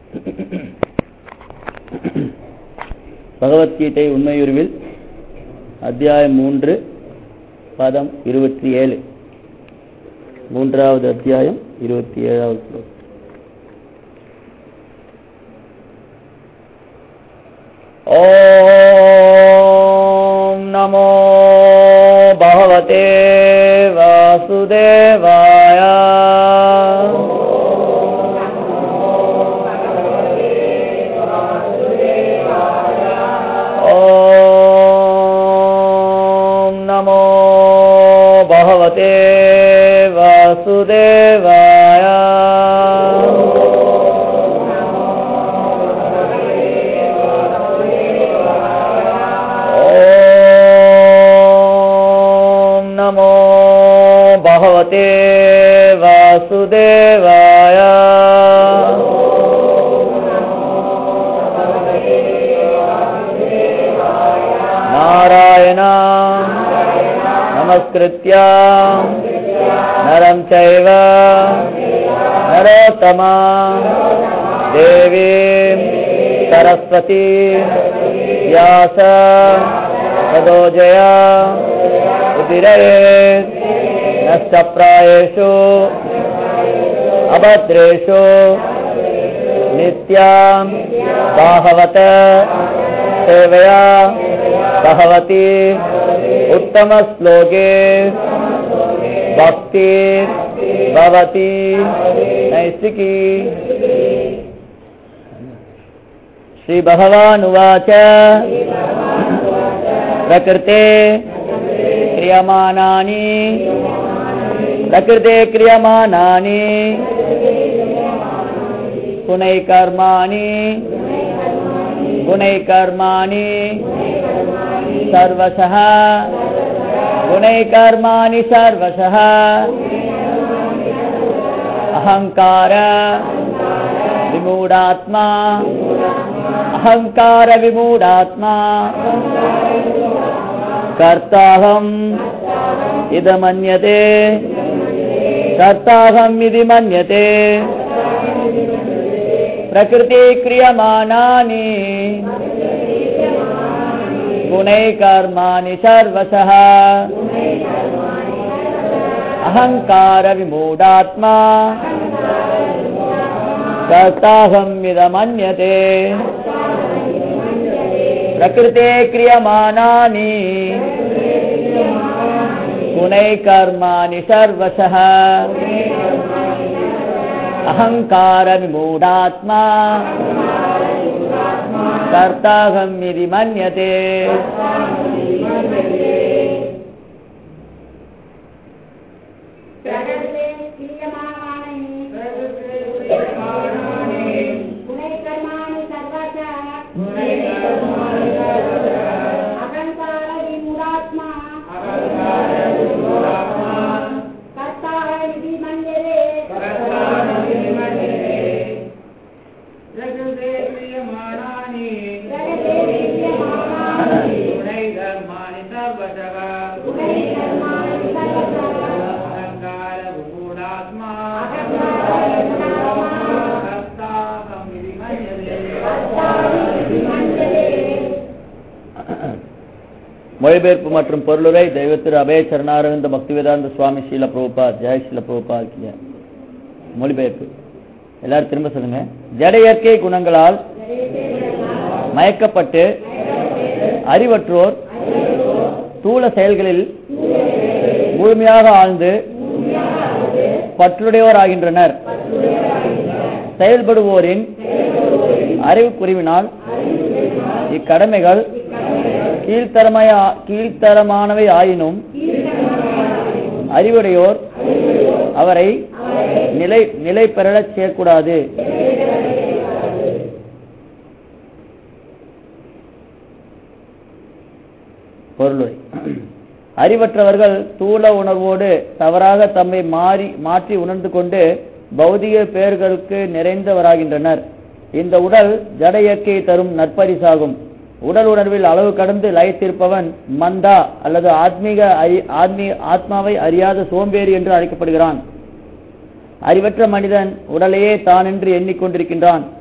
பகவத்கீதை உண்மையுருவில் அத்தியாயம் மூன்று பதம் இருபத்தி ஏழு மூன்றாவது அத்தியாயம் இருபத்தி ஏழாவது ஸ்லோகம் ॐ नमो भगवते वासुदेवाय ॐ नमो भगवते वासुदेवाय ॐ नमो भगवते वासुदेवाय नारायण नमस्कृत्य नरं चैव नरोत्तमा देवीं सरस्वती व्यास तदोजया उदिरयेत् नष्टप्रायेषु अभद्रेषु नित्यां बाहवत सेवया भगवती उत्तमश्लोके भक्ति भवति नैष्टिकी श्रीभगवानुवाच प्रकृते क्रियमाणानि प्रकृते क्रियमाणानि गुणैकर्माणि गुणैकर्माणि सर्वशः गुणैकर्माणि सर्वशः अहङ्कार विमूढात्मा अहङ्कार विमूढात्मा कर्ताहम् इदमन्यते कर्ताहम् इति मन्यते प्रकृति क्रियमाणानि गुणैकर्माणि सर्वशः अहङ्कारविमूढात्मा कर्ताहम् इदमन्यते प्रकृते क्रियमाणानि गुणैकर्माणि सर्वशः अहङ्कारविमूढात्मा कर्ताहम् इति मन्यते प्रकृते क्रियमाणानि गुणैकर्माणि सर्वशः अहङ्कारविमूढात्मा कर्ताः इति मन्यते प्रकृते क्रियमाणानि प्रकृते क्रियमाणानि गुणैकर्माणि सर्वशः गुणैकर्माणि सर्वशः अहङ्कारविमूढात्मा अहङ्कारविमूढात्मा कर्ताहमिति मन्यते மொழிபெயர்ப்பு மற்றும் பொருளுரை தெய்வ திரு அபய சரணாரவிந்த பக்திவேதாந்த சுவாமி ஸ்ரீல பிரபுபாத் ஜெய் ஸ்ரீல பிரபுபாத் கிய மொழிபெயர்ப்பு எல்லாரும் திரும்ப சொல்லுங்க ஜட இயற்கை குணங்களால் மயக்கப்பட்டு அறிவற்றோர் தூள செயல்களில் முழுமையாக ஆழ்ந்து பற்றுடையோர் ஆகின்றனர் செயல்படுவோரின் அறிவு குறைவினால் இக்கடமைகள் கீழ்த்தரமய கீழ்த்தரமானவை ஆயினும் அறிவுடையோர் அவரை நிலை நிலை பெறச் செய்யக்கூடாது பொருளுரை அறிவற்றவர்கள் தூள உணர்வோடு தவறாக தம்மை மாறி மாற்றி உணர்ந்து கொண்டு பௌதிக பெயர்களுக்கு நிறைந்தவராகின்றனர் இந்த உடல் ஜட இயற்கையை தரும் நற்பரிசாகும் உடல் உணர்வில் அளவு கடந்து லயத்திருப்பவன் மந்தா அல்லது ஆத்மீக அறி- ஆத்மீ ஆத்மாவை அறியாத சோம்பேறி என்று அழைக்கப்படுகிறான் அறிவற்ற மனிதன் உடலையே தான் என்று எண்ணிக்கொண்டிருக்கின்றான்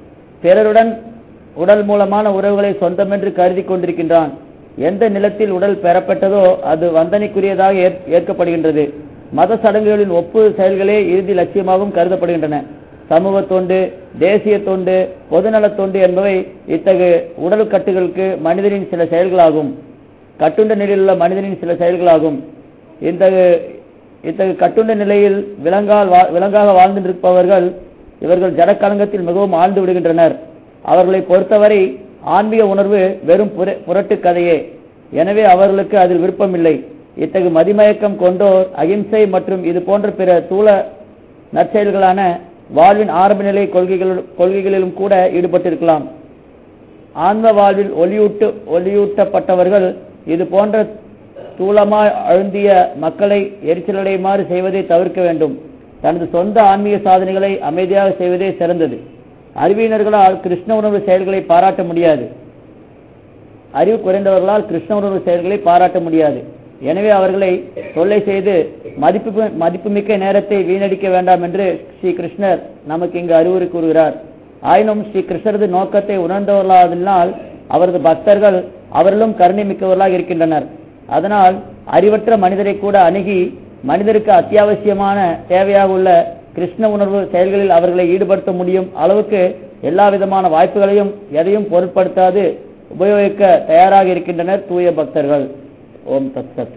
பிறருடன் உடல் மூலமான உறவுகளை சொந்தமென்று கருதி கொண்டிருக்கின்றான் எந்த நிலத்தில் உடல் பெறப்பட்டதோ அது வந்தனைக்குரியதாக ஏற்- ஏற்கப்படுகின்றது மத சடங்குகளின் ஒப்பு செயல்களே இறுதி லட்சியமாகவும் கருதப்படுகின்றன சமூக தொண்டு தேசிய தொண்டு பொதுநலத் தொண்டு என்பவை இத்தகு உடல் கட்டுகளுக்கு மனிதனின் சில செயல்களாகும் கட்டுண்ட நிலையில் உள்ள மனிதனின் சில செயல்களாகும் இத்தகு இத்தகு கட்டுண்ட நிலையில் விலங்கால் வா- விலங்காக வாழ்ந்திருப்பவர்கள் இவர்கள் ஜடக்கலங்கத்தில் மிகவும் ஆழ்ந்து விடுகின்றனர் அவர்களை பொறுத்தவரை ஆன்மீக உணர்வு வெறும் புர- புரட்டு கதையே எனவே அவர்களுக்கு அதில் விருப்பமில்லை இத்தகு மதிமயக்கம் கொண்டோர் அகிம்சை மற்றும் இது போன்ற பிற தூள நற்செயல்களான வாழ்வின் ஆரம்ப நிலை கொள்கைகள் கொள்கைகளிலும் கூட ஈடுபட்டிருக்கலாம் ஆன்ம வாழ்வில் ஒளியூட்டு ஒளியூட்டப்பட்டவர்கள் இது போன்ற தூளமாய் அழுந்திய மக்களை எரிச்சலடையுமாறு செய்வதை தவிர்க்க வேண்டும் தனது சொந்த ஆன்மீக சாதனைகளை அமைதியாக செய்வதே சிறந்தது அறிவியினர்களால் கிருஷ்ண உணர்வு செயல்களை பாராட்ட முடியாது அறிவு குறைந்தவர்களால் கிருஷ்ண உணர்வு செயல்களை பாராட்ட முடியாது எனவே அவர்களை தொல்லை செய்து மதிப்பு மதிப்புமிக்க நேரத்தை வீணடிக்க வேண்டாம் என்று ஸ்ரீ கிருஷ்ணர் நமக்கு இங்கு அறிவுரை கூறுகிறார் ஆயினும் ஸ்ரீ கிருஷ்ணரது நோக்கத்தை உணர்ந்தவர்களாதலினால் அவரது பக்தர்கள் அவர்களும் கருணை மிக்கவர்களாக இருக்கின்றனர் அதனால் அறிவற்ற மனிதரை கூட அணுகி மனிதருக்கு அத்தியாவசியமான தேவையாக உள்ள கிருஷ்ண உணர்வு செயல்களில் அவர்களை ஈடுபடுத்த முடியும் அளவுக்கு எல்லா விதமான வாய்ப்புகளையும் எதையும் பொருட்படுத்தாது உபயோகிக்க தயாராக இருக்கின்றனர் தூய பக்தர்கள் ஓம் தத் சத்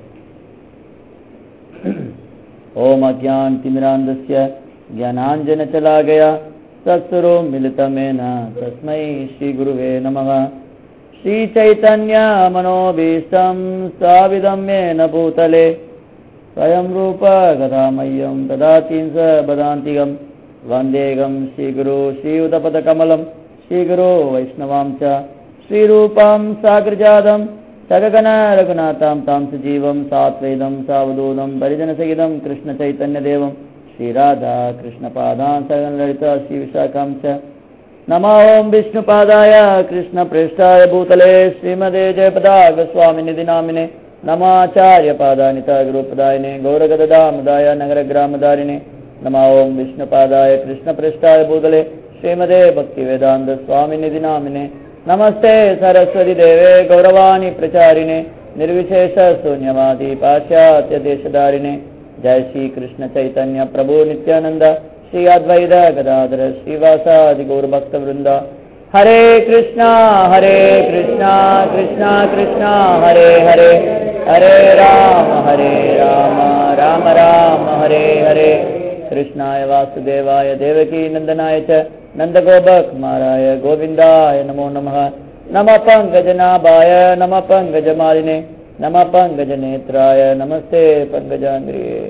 ओम अज्ञान तिमिरांधस्य ज्ञानांजन चला गया सत्सरो मिलितमेन तस्मै श्री गुरुवे नमः श्री चैतन्य मनोभीष्टं स्थाविदं येन भूतले स्वयं रूप गदामह्यं ददाति स बदान्तिकं वन्देगं श्रीगुरु श्रीयुतपदकमलं श्रीगुरो वैष्णवां च श्रीरूपं साग्रजातं सगगण रघुनाथां तां सजीवं सात्वेदं सावधूतं परिजनसहितं कृष्णचैतन्यदेवं श्रीराधा कृष्णपादां सगनललिता श्रीविशाखां च नमो ॐ विष्णुपादाय कृष्णप्रेष्ठाय भूतले श्रीमदे जयपदागस्वामिनिधि नामिने नमाचार्यपादानिता गुरुपदायिने गौरगददामदाय नगरग्रामदारिणे नमो ॐ विष्णुपादाय कृष्णप्रेष्ठाय भूतले श्रीमदे भक्तिवेदान्तस्वामिनिधि नामिने नमस्ते सरस्वती देवे गौरवाणी प्रचारिणे निर्विशेष शून्यवादी पाश्चात्य देशधारिणे जय श्री कृष्ण चैतन्य प्रभु नित्यानंद श्री अद्वैत गदाधर श्रीवासादि गौर भक्त वृंदा हरे कृष्णा हरे कृष्णा कृष्णा कृष्णा हरे हरे हरे राम हरे राम राम राम हरे हरे कृष्णाय वासुदेवाय देवकी नंदनाय च नन्दगोपकुमाराय गोविन्दाय नमो नमः नमः पङ्कजनाभाय नमः पङ्कजमालिने नमः पङ्कजनेत्राय नमस्ते पङ्कजान्द्रिये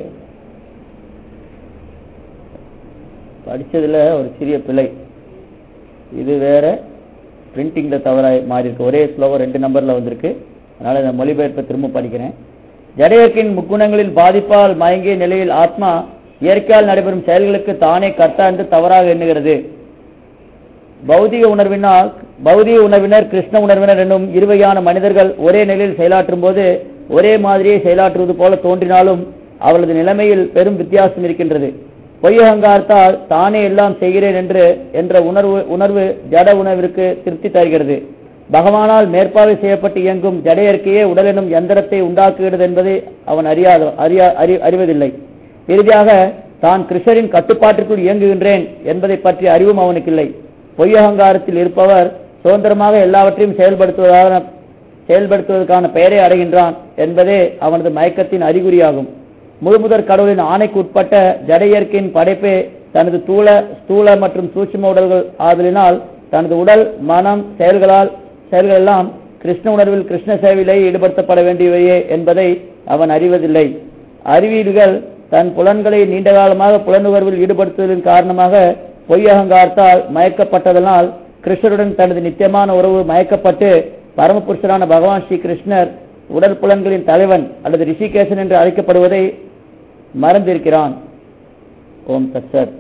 படிச்சதுல ஒரு சிறிய பிழை இது வேற பிரிண்டிங்ல தவறாய் மாறி இருக்கு ஒரே ஸ்லோகம் ரெண்டு நம்பர்ல வந்திருக்கு அதனால இந்த மொழிபெயர்ப்பை திரும்ப படிக்கிறேன் ஜடயக்கின் முக்குணங்களில் பாதிப்பால் மயங்கிய நிலையில் ஆத்மா இயற்கையால் நடைபெறும் செயல்களுக்கு தானே கர்த்தா என்று தவறாக எண்ணுகிறது பௌதிக உணர்வினால் பௌதிக உணர்வினர் கிருஷ்ண உணர்வினர் என்னும் இருவகையான மனிதர்கள் ஒரே நிலையில் செயலாற்றும் போது ஒரே மாதிரியே செயலாற்றுவது போல தோன்றினாலும் அவளது நிலைமையில் பெரும் வித்தியாசம் இருக்கின்றது பொய்யகங்காரத்தால் தானே எல்லாம் செய்கிறேன் என்று என்ற உணர்வு உணர்வு ஜட உணர்விற்கு திருப்தி தருகிறது பகவானால் மேற்பார்வை செய்யப்பட்டு இயங்கும் ஜட இயற்கையே உடல் எனும் எந்திரத்தை உண்டாக்குகிறது என்பதை அவன் அறியாத அறியா அறி- அறிவதில்லை இறுதியாக தான் கிருஷ்ணரின் கட்டுப்பாட்டிற்குள் இயங்குகின்றேன் என்பதை பற்றிய அறிவும் அவனுக்கு இல்லை பொய்யகங்காரத்தில் இருப்பவர் சுதந்திரமாக எல்லாவற்றையும் செயல்படுத்துவதாக செயல்படுத்துவதற்கான பெயரை அடைகின்றான் என்பதே அவனது மயக்கத்தின் அறிகுறியாகும் முழுமுதற் கடவுளின் ஆணைக்கு உட்பட்ட ஜட இயற்கையின் படைப்பே தனது தூள ஸ்தூல மற்றும் சூட்சும உடல்கள் ஆதலினால் தனது உடல் மனம் செயல்களால் செயல்கள் எல்லாம் கிருஷ்ண உணர்வில் கிருஷ்ண சேவையிலே ஈடுபடுத்தப்பட வேண்டியவையே என்பதை அவன் அறிவதில்லை அறிவியல்கள் தன் புலன்களை நீண்ட காலமாக புலனுணர்வில் ஈடுபடுத்துவதன் காரணமாக பொய் அகங்காரத்தால் மயக்கப்பட்டதனால் கிருஷ்ணருடன் தனது நித்தியமான உறவு மயக்கப்பட்டு பரமபுருஷரான பகவான் ஸ்ரீ கிருஷ்ணர் உடல் புலன்களின் தலைவன் அல்லது ரிஷிகேசன் என்று அழைக்கப்படுவதை மறந்திருக்கிறான் ஓம் தத்சத்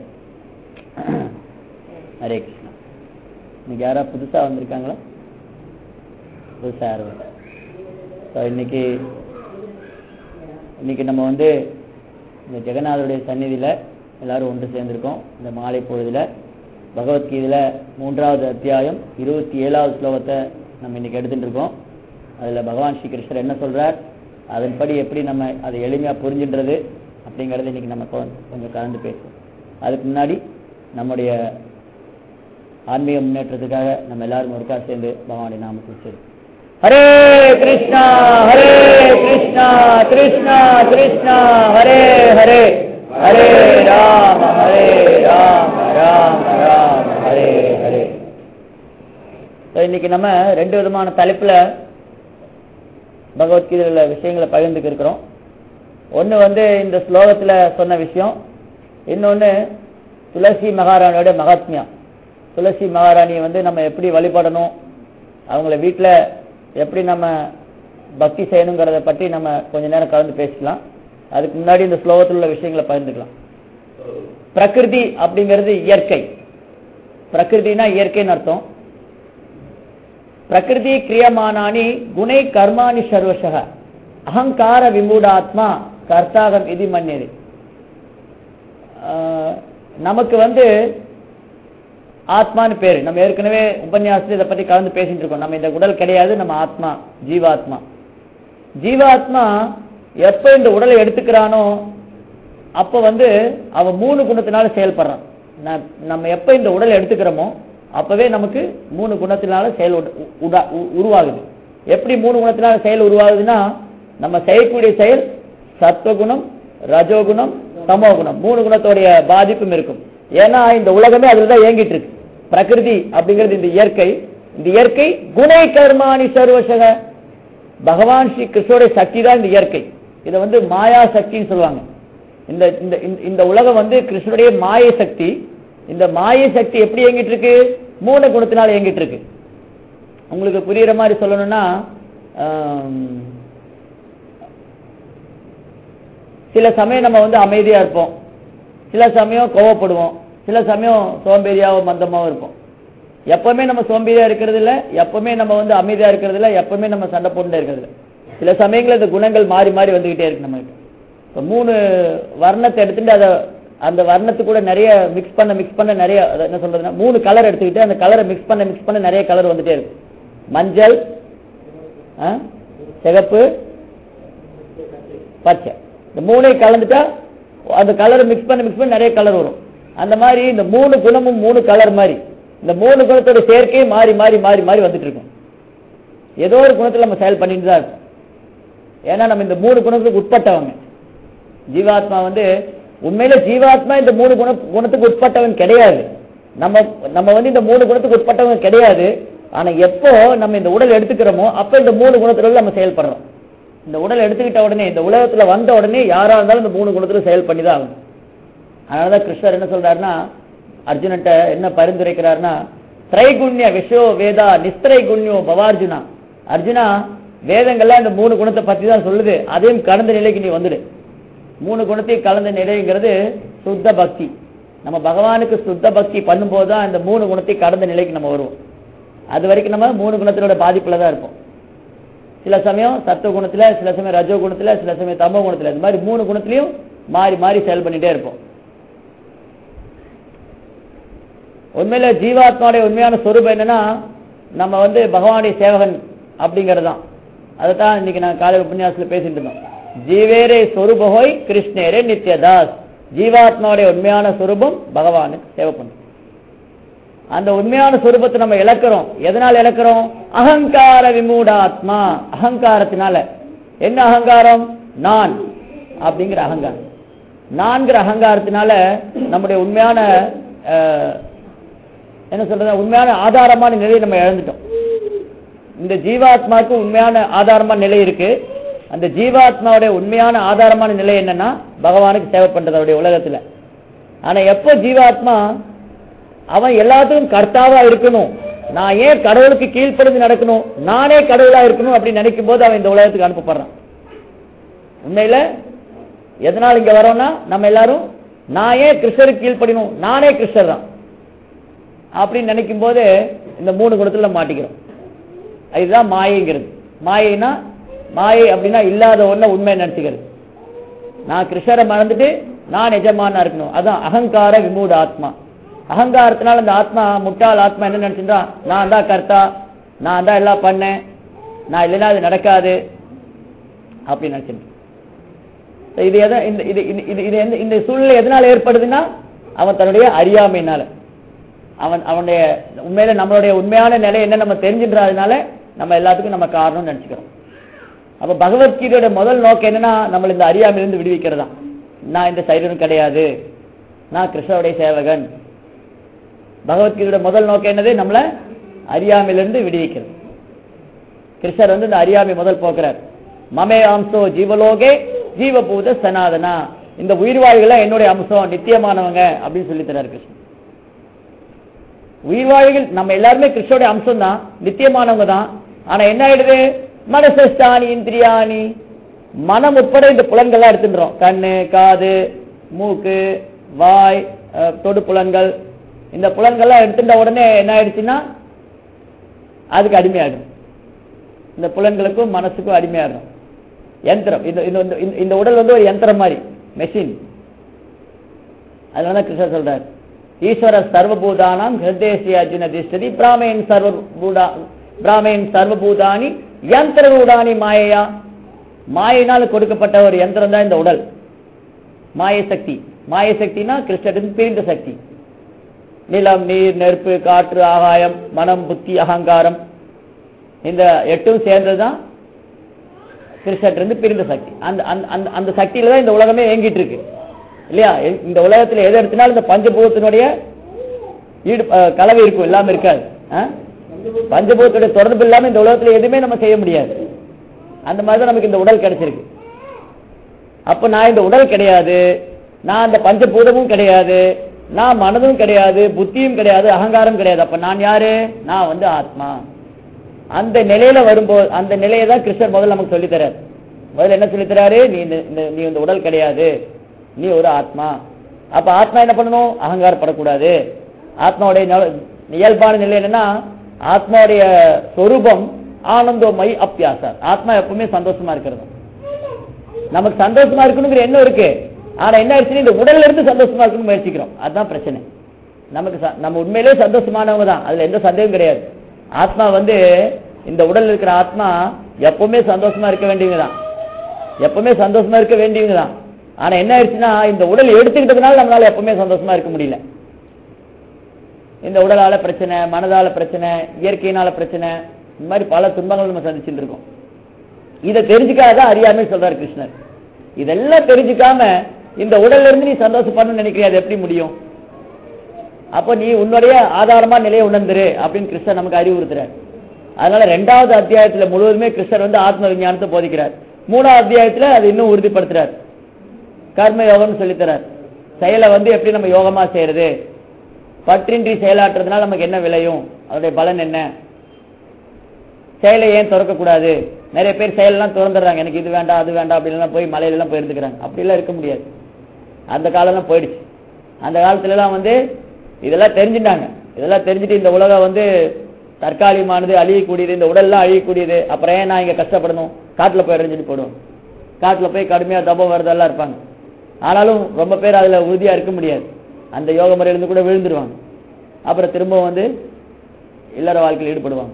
ஹரே கிருஷ்ணா இன்னைக்கு யாரா புதுசா வந்திருக்காங்களா புதுசா யாரும் வரல. So, இன்னைக்கு இன்னைக்கு நம்ம வந்து இந்த ஜெகநாதருடைய சந்நிதியில எல்லாரும் ஒன்று சேர்ந்திருக்கோம் இந்த மாலை பொழுதுல பகவத்கீதையில மூன்றாவது அத்தியாயம் இருபத்தி ஏழாவது ஸ்லோகத்தை நம்ம இன்னைக்கு எடுத்துட்டு இருக்கோம் அதுல பகவான் ஸ்ரீ கிருஷ்ணர் என்ன சொல்றார் அதன்படி எப்படி நம்ம அதை எளிமையா புரிஞ்சுன்றது அப்படிங்கறத இன்னைக்கு நம்ம கொ- கொஞ்சம் கலந்து பேசுவோம் அதுக்கு முன்னாடி நம்முடைய ஆன்மீக முன்னேற்றத்துக்காக நம்ம எல்லாரும் ஒருக்கா சேர்ந்து பகவானுடைய நாமத்தில் சரி ஹரே கிருஷ்ணா ஹரே கிருஷ்ணா கிருஷ்ணா கிருஷ்ணா ஹரே ஹரே ஹரே ராம ஹரே ராம ராம ராம ஹரே ஹரே So, இன்னைக்கு நம்ம ரெண்டு விதமான தலைப்புல பகவத்கீதையில விஷயங்களை பகிர்ந்துக்க இருக்கிறோம் ஒண்ணு வந்து இந்த ஸ்லோகத்துல சொன்ன விஷயம் இன்னொன்னு துளசி மகாராணியோட மகாத்மியம் துளசி மகாராணியை வந்து நம்ம எப்படி வழிபடணும் அவங்கள வீட்டில் எப்படி நம்ம பக்தி செய்யணுங்கிறத பற்றி நம்ம கொஞ்ச நேரம் கலந்து பேசலாம் அதுக்கு முன்னாடி இந்த ஸ்லோகத்தில் உள்ள விஷயங்களை பகிர்ந்துக்கலாம் பிரகிருதி அப்படிங்கிறது இயற்கை பிரகிருதினா இயற்கைன்னு அர்த்தம் பிரகிருதி கிரியமானானி குணை கர்மாணி சர்வசக அகங்கார விமூடாத்மா கர்த்தாகம் இது மன்னியது ஆஹ், நமக்கு வந்து ஆத்மான்னு பேரு நம்ம ஏற்கனவே உபன்யாசத்துல இதை பத்தி கலந்து பேசிட்டு இருக்கோம் நம்ம இந்த உடல் கிடையாது நம்ம ஆத்மா ஜீவாத்மா ஜீவாத்மா எப்ப இந்த உடலை எடுத்துக்கிறானோ அப்ப வந்து அவன் மூணு குணத்தினால செயல்படுறான் ந- நம்ம எப்ப இந்த உடலை எடுத்துக்கிறோமோ அப்பவே நமக்கு மூணு குணத்தினால செயல் உட- உடா- உ- உருவாகுது எப்படி மூணு குணத்தினால செயல் உருவாகுதுன்னா நம்ம செய்யக்கூடிய செயல் சத்துவகுணம் ரஜோகுணம் தமோகுணம் மூணு குணத்தோடைய பாதிப்பும் இருக்கும் ஏன்னா இந்த உலகமே அதுல தான் இயங்கிட்டு இருக்கு பிரகிருதி அப்படிங்கிறது இந்த இயற்கை இந்த இயற்கை குணை கர்மாணி சர்வசக பகவான் ஸ்ரீ கிருஷ்ணருடைய சக்தி தான் இந்த இயற்கை இதை வந்து மாயா சக்தின்னு சொல்லுவாங்க இந்த இந்த இந்த- இந்த உலகம் வந்து கிருஷ்ணருடைய மாய சக்தி இந்த மாய சக்தி எப்படி இயங்கிட்டு இருக்கு மூணு குணத்தினால இயங்கிட்டு இருக்கு உங்களுக்கு புரியுற மாதிரி சொல்லணும்னா ஆம், சில சமயம் நம்ம வந்து அமைதியா இருப்போம் சில சமயம் கோவப்படுவோம் சில சமயம் சோம்பேறியாவோ மந்தமாவோ இருப்போம் எப்பவுமே நம்ம சோம்பேறியா இருக்கிறது இல்ல எப்பவுமே நம்ம வந்து அமைதியா இருக்கிறது இல்ல எப்பவுமே நம்ம சண்டை போட்டுட்டே இருக்கிறது இல்ல சில சமயங்கள்ல இந்த குணங்கள் மாறி மாறி வந்துகிட்டே இருக்கு நமக்கு இப்ப மூணு வர்ணத்தை எடுத்துட்டு அதை அந்த வர்ணத்து கூட நிறைய மிக்ஸ் பண்ண மிக்ஸ் பண்ண நிறைய அது என்ன சொல்றதுன்னா மூணு கலர் எடுத்துக்கிட்டு அந்த கலரை மிக்ஸ் பண்ண மிக்ஸ் பண்ண நிறைய கலர் வந்துட்டே இருக்கு மஞ்சள் ஆ, சிகப்பு பச்சை இந்த மூணையும் கலந்துட்டா அந்த கலரை மிக்ஸ் பண்ண மிக்ஸ் பண்ண நிறைய கலர் வரும் அந்த மாதிரி இந்த மூணு குணமும் மூணு கலர் மாதிரி இந்த மூணு குணத்தோட சேர்க்கை மாறி மாறி மாறி மாறி வந்துட்டு இருக்கும் ஏதோ ஒரு குணத்துல நம்ம செயல் பண்ணிட்டு தான் இருக்கோம் ஏன்னா நம்ம இந்த மூணு குணத்துக்கு உட்பட்டவங்க ஜீவாத்மா வந்து உண்மையில ஜீவாத்மா இந்த மூணு குண குணத்துக்கு உட்பட்டவன் கிடையாது நம்ம நம்ம வந்து இந்த மூணு குணத்துக்கு உட்பட்டவங்க கிடையாது ஆனா எப்போ நம்ம இந்த உடல் எடுத்துக்கிறோமோ அப்ப இந்த மூணு குணத்துல நம்ம செயல்படுறோம் இந்த உடல் எடுத்துக்கிட்ட உடனே இந்த உலகத்துல வந்த உடனே யாரா இருந்தாலும் இந்த மூணு குணத்துல செயல் பண்ணி தான் ஆகணும் அதனாலதான் கிருஷ்ணர் என்ன சொல்றாருன்னா அர்ஜுனன்ட்ட என்ன பரிந்துரைக்கிறாருன்னா திரைகுண்ய விஷோ வேதா நிஸ்திரைகுண்யோ பவார்ஜுனா அர்ஜுனா வேதங்கள்லாம் இந்த மூணு குணத்தை பத்தி தான் சொல்லுது அதையும் கடந்த நிலைக்கு நீ வந்துடு மூணு குணத்தையும் கலந்த நிலைங்கிறது சுத்த பக்தி நம்ம பகவானுக்கு சுத்த பக்தி பண்ணும்போது தான் இந்த மூணு குணத்தையும் கடந்த நிலைக்கு நம்ம வருவோம் அது வரைக்கும் நம்ம மூணு குணத்தினோட பாதிப்புல தான் இருப்போம் சில சமயம் சத்துவ குணத்துல சில சமயம் ரஜோ குணத்துல சில சமயம் தமோ குணத்துல இந்த மாதிரி மூணு குணத்திலையும் மாறி மாறி செயல் பண்ணிட்டே இருப்போம் உண்மையில ஜீவாத்மாவுடைய உண்மையான சொரூபம் என்னன்னா நம்ம வந்து பகவானுடைய சேவகன் அப்படிங்கிறது தான் அதுதான் இன்னைக்கு நான் காலை உபன்யாசத்துல பேசிட்டு இருந்தோம் ஜீவேரே சொரூபஹோய் கிருஷ்ணேரே நித்யதாஸ் ஜீவாத்மாவுடைய உண்மையான சொரூபம் பகவானுக்கு சேவை பண்ணும் அந்த உண்மையான சொரூபத்தை நம்ம இழக்கிறோம் எதனால் இழக்கிறோம் அகங்கார விமூடாத்மா அகங்காரத்தினால என்ன அகங்காரம் நான் அப்படிங்கிற அகங்காரம் நான்கிற அகங்காரத்தினால நம்முடைய உண்மையான அஹ், என்ன சொல்றது உண்மையான ஆதாரமான நிலையை நம்ம இழந்துட்டோம் இந்த ஜீவாத்மாவுக்கு உண்மையான ஆதாரமான நிலை இருக்கு அந்த ஜீவாத்மாவுடைய உண்மையான ஆதாரமான நிலை என்னன்னா பகவானுக்கு சேவை பண்றது அவருடைய உலகத்துல ஆனா எப்போ ஜீவாத்மா அவன் எல்லாத்துக்கும் கர்த்தாவா இருக்கணும் நான் ஏன் கடவுளுக்கு கீழ்ப்படிந்து நடக்கணும் நானே கடவுளா இருக்கணும் அப்படின்னு நினைக்கும் போது அவன் இந்த உலகத்துக்கு அனுப்பப்படுறான் உண்மையில எதனால் இங்க வரோம்னா நம்ம எல்லாரும் நான் ஏன் கிருஷ்ணருக்கு கீழ்ப்படிணும் நானே கிருஷ்ணர் தான் அப்படின்னு நினைக்கும் போது இந்த மூணு குணத்துல நம்ம மாட்டிக்கிறோம் இதுதான் மாயைங்கிறது மாயைனா மாயை அப்படின்னா இல்லாத ஒண்ண உண்மை நினைச்சுக்கிறது நான் கிருஷ்ணரை மறந்துட்டு நான் எஜமானா இருக்கணும் அதான் அகங்கார விமூட ஆத்மா அகங்காரத்தினால அந்த ஆத்மா முட்டாள் ஆத்மா என்ன நினைச்சுட்டான் நான் தான் கர்த்தா நான் தான் எல்லாம் பண்ணேன் நான் இல்லைன்னா அது நடக்காது அப்படின்னு நினைச்சிட்டு இது எதை இந்த இது இது இது இது எந்த இந்த சூழ்நிலை எதனால ஏற்படுதுன்னா அவன் தன்னுடைய அறியாமையினால அவன் அவனுடைய உண்மையில நம்மளுடைய உண்மையான நிலை என்ன நம்ம தெரிஞ்சுன்றதுனால நம்ம எல்லாத்துக்கும் நம்ம காரணம்னு நினைச்சுக்கிறோம் அப்ப பகவத்கீதையோட முதல் நோக்கம் என்னன்னா நம்மள இந்த அறியாமையிலிருந்து விடுவிக்கிறதா நான் இந்த சைரனும் கிடையாது நான் கிருஷ்ணருடைய சேவகன் பகவத்கீதையோட முதல் நோக்கம் என்னது நம்மள அறியாமையிலிருந்து விடுவிக்கிறது கிருஷ்ணர் வந்து இந்த அறியாமை முதல் போக்குறார் மமே அம்சோ ஜீவலோகே ஜீவபூத சனாதனா இந்த உயிர்வாழிகள் என்னுடைய அம்சம் நித்தியமானவங்க அப்படின்னு சொல்லி தர்றாரு கிருஷ்ணன் உயிர்வாழிகள் நம்ம எல்லாருமே கிருஷ்ணருடைய அம்சம் தான் நித்தியமானவங்க தான் ஆனா என்ன ஆயிடுது மனசஸ்தானி இந்திரியாணி மனம் உட்பட இந்த புலன்கள்லாம் எடுத்துன்றோம் கண்ணு காது மூக்கு வாய் அஹ், தொடு புலன்கள் இந்த புலன்கள்லாம் எடுத்துட்ட உடனே என்ன ஆயிடுச்சுன்னா அதுக்கு அடிமையாகும் இந்த புலன்களுக்கும் மனசுக்கும் அடிமையாகும் யந்திரம் இந்த இந்த- இந்த- இந்த- இந்த உடல் வந்து ஒரு யந்திரம் மாதிரி மெஷின் அதனால கிருஷ்ணர் சொல்றார் ஈஸ்வர சர்வபூதானாம் ஹிருதேசி அர்ஜுன திஷ்டதி பிராமேன் சர்வபூதா பிராமேன் சர்வபூதானி யந்திரூடானி மாயையா மாயினால் கொடுக்கப்பட்ட ஒரு யந்திரம் தான் இந்த உடல் மாய சக்தி மாய சக்தினா கிருஷ்ணரின் பிரிந்த சக்தி நிலம் நீர் நெருப்பு காற்று ஆகாயம் மனம் புத்தி அகங்காரம் இந்த எட்டும் சேர்ந்ததுதான் கிருஷ்ணத்திலிருந்து பிரிந்த சக்தி அந்த அந்த- அந்த அந்த சக்தியில தான் இந்த உலகமே இயங்கிட்டு இருக்கு இல்லையா எ- இந்த உலகத்துல எது எடுத்தினாலும் இந்த பஞ்சபூதத்தினுடைய ஈடு அஹ், கலவை இருக்கும் இல்லாம இருக்காது ஆ? பஞ்சபூதத்துடைய தொடர்பு இல்லாம இந்த உலகத்துல எதுவுமே நம்ம செய்ய முடியாது அந்த மாதிரி தான் நமக்கு இந்த உடல் கிடைச்சிருக்கு அப்ப நான் இந்த உடல் கிடையாது நான் அந்த பஞ்சபூதமும் கிடையாது நான் மனதும் கிடையாது புத்தியும் கிடையாது அகங்காரம் கிடையாது அப்ப நான் யாரு நான் வந்து ஆத்மா அந்த நிலையில வரும்போது அந்த நிலையை தான் கிருஷ்ணர் முதல்ல நமக்கு சொல்லித் தரார் முதல்ல என்ன சொல்லித் தராரு நீ இந்த இந்த- நீ இந்த உடல் கிடையாது நீ ஒரு ஆத்மா அப்ப ஆத்மா என்ன பண்ணணும் அகங்காரப்படக்கூடாது ஆத்மாவுடைய நல- இயல்பான நிலை என்னன்னா ஆத்மாவுடைய சொரூபம் ஆனந்தோமய் அப்பியாசம் ஆத்மா எப்பவுமே சந்தோஷமா இருக்கிறது நமக்கு சந்தோஷமா இருக்கணுங்கிற எண்ணம் இருக்கு ஆனா என்ன ஆயிடுச்சுன்னா இந்த உடல்ல இருந்து சந்தோஷமா இருக்கணும்னு முயற்சிக்கிறோம் அதுதான் பிரச்சனை நமக்கு ச- நம்ம உண்மையிலே சந்தோஷமானவங்க தான் அதுல எந்த சந்தேகம் கிடையாது ஆத்மா வந்து இந்த உடல்ல இருக்கிற ஆத்மா எப்பவுமே சந்தோஷமா இருக்க வேண்டியவங்க தான் எப்பவுமே சந்தோஷமா இருக்க வேண்டியவங்க தான் ஆனா என்ன ஆயிடுச்சுன்னா இந்த உடல் எடுத்துக்கிட்டதுனால நம்மளால எப்பவுமே சந்தோஷமா இருக்க முடியல இந்த உடலால பிரச்சனை மனதால பிரச்சனை இயற்கையினால பிரச்சனை இந்த மாதிரி பல துன்பங்கள் நம்ம சந்திச்சுட்டு இருக்கோம் இதை தெரிஞ்சுக்காத அறியாமை சொல்றாரு கிருஷ்ணர் இதெல்லாம் தெரிஞ்சுக்காம இந்த உடல்ல இருந்து நீ சந்தோஷப்படணும்னு நினைக்கிறியா அது எப்படி முடியும் அப்போ நீ உன்னுடைய ஆதாரமா நிலையை உணர்ந்துரு அப்படின்னு கிருஷ்ணர் நமக்கு அறிவுறுத்துறார் அதனால ரெண்டாவது அத்தியாயத்துல முழுவதுமே கிருஷ்ணர் வந்து ஆத்ம விஞ்ஞானத்தை போதிக்கிறார் மூணாவது அத்தியாயத்துல அது இன்னும் உறுதிப்படுத்துறார் கர்ம யோகம்னு சொல்லித்தரார் செயலை வந்து எப்படி நம்ம யோகமா செய்யறது பற்றின்றி செயலாற்றுறதுனால நமக்கு என்ன விளையும் அதோடைய பலன் என்ன செயலை ஏன் திறக்கக்கூடாது நிறைய பேர் செயலெல்லாம் திறந்துடுறாங்க எனக்கு இது வேண்டாம் அது வேண்டாம் அப்படின்லாம் போய் மலையிலலாம் போய் இருந்துக்கிறாங்க அப்படிலாம் இருக்க முடியாது அந்த காலம்லாம் போயிடுச்சு அந்த காலத்துலலாம் வந்து இதெல்லாம் தெரிஞ்சுட்டாங்க இதெல்லாம் தெரிஞ்சுட்டு இந்த உலகம் வந்து தற்காலிகமானது அழியக்கூடியது இந்த உடல்லாம் அழியக்கூடியது அப்புறம் ஏன் நான் இங்க கஷ்டப்படணும் காட்டுல போய் இறஞ்சிட்டு போடுவோம் காட்டுல போய் கடுமையா தபம் வரதெல்லாம் இருப்பாங்க ஆனாலும் ரொம்ப பேர் அதுல உறுதியா இருக்க முடியாது அந்த யோக முறையிலிருந்து கூட விழுந்துருவாங்க அப்புறம் திரும்ப வந்து இல்லற வாழ்க்கையில் ஈடுபடுவாங்க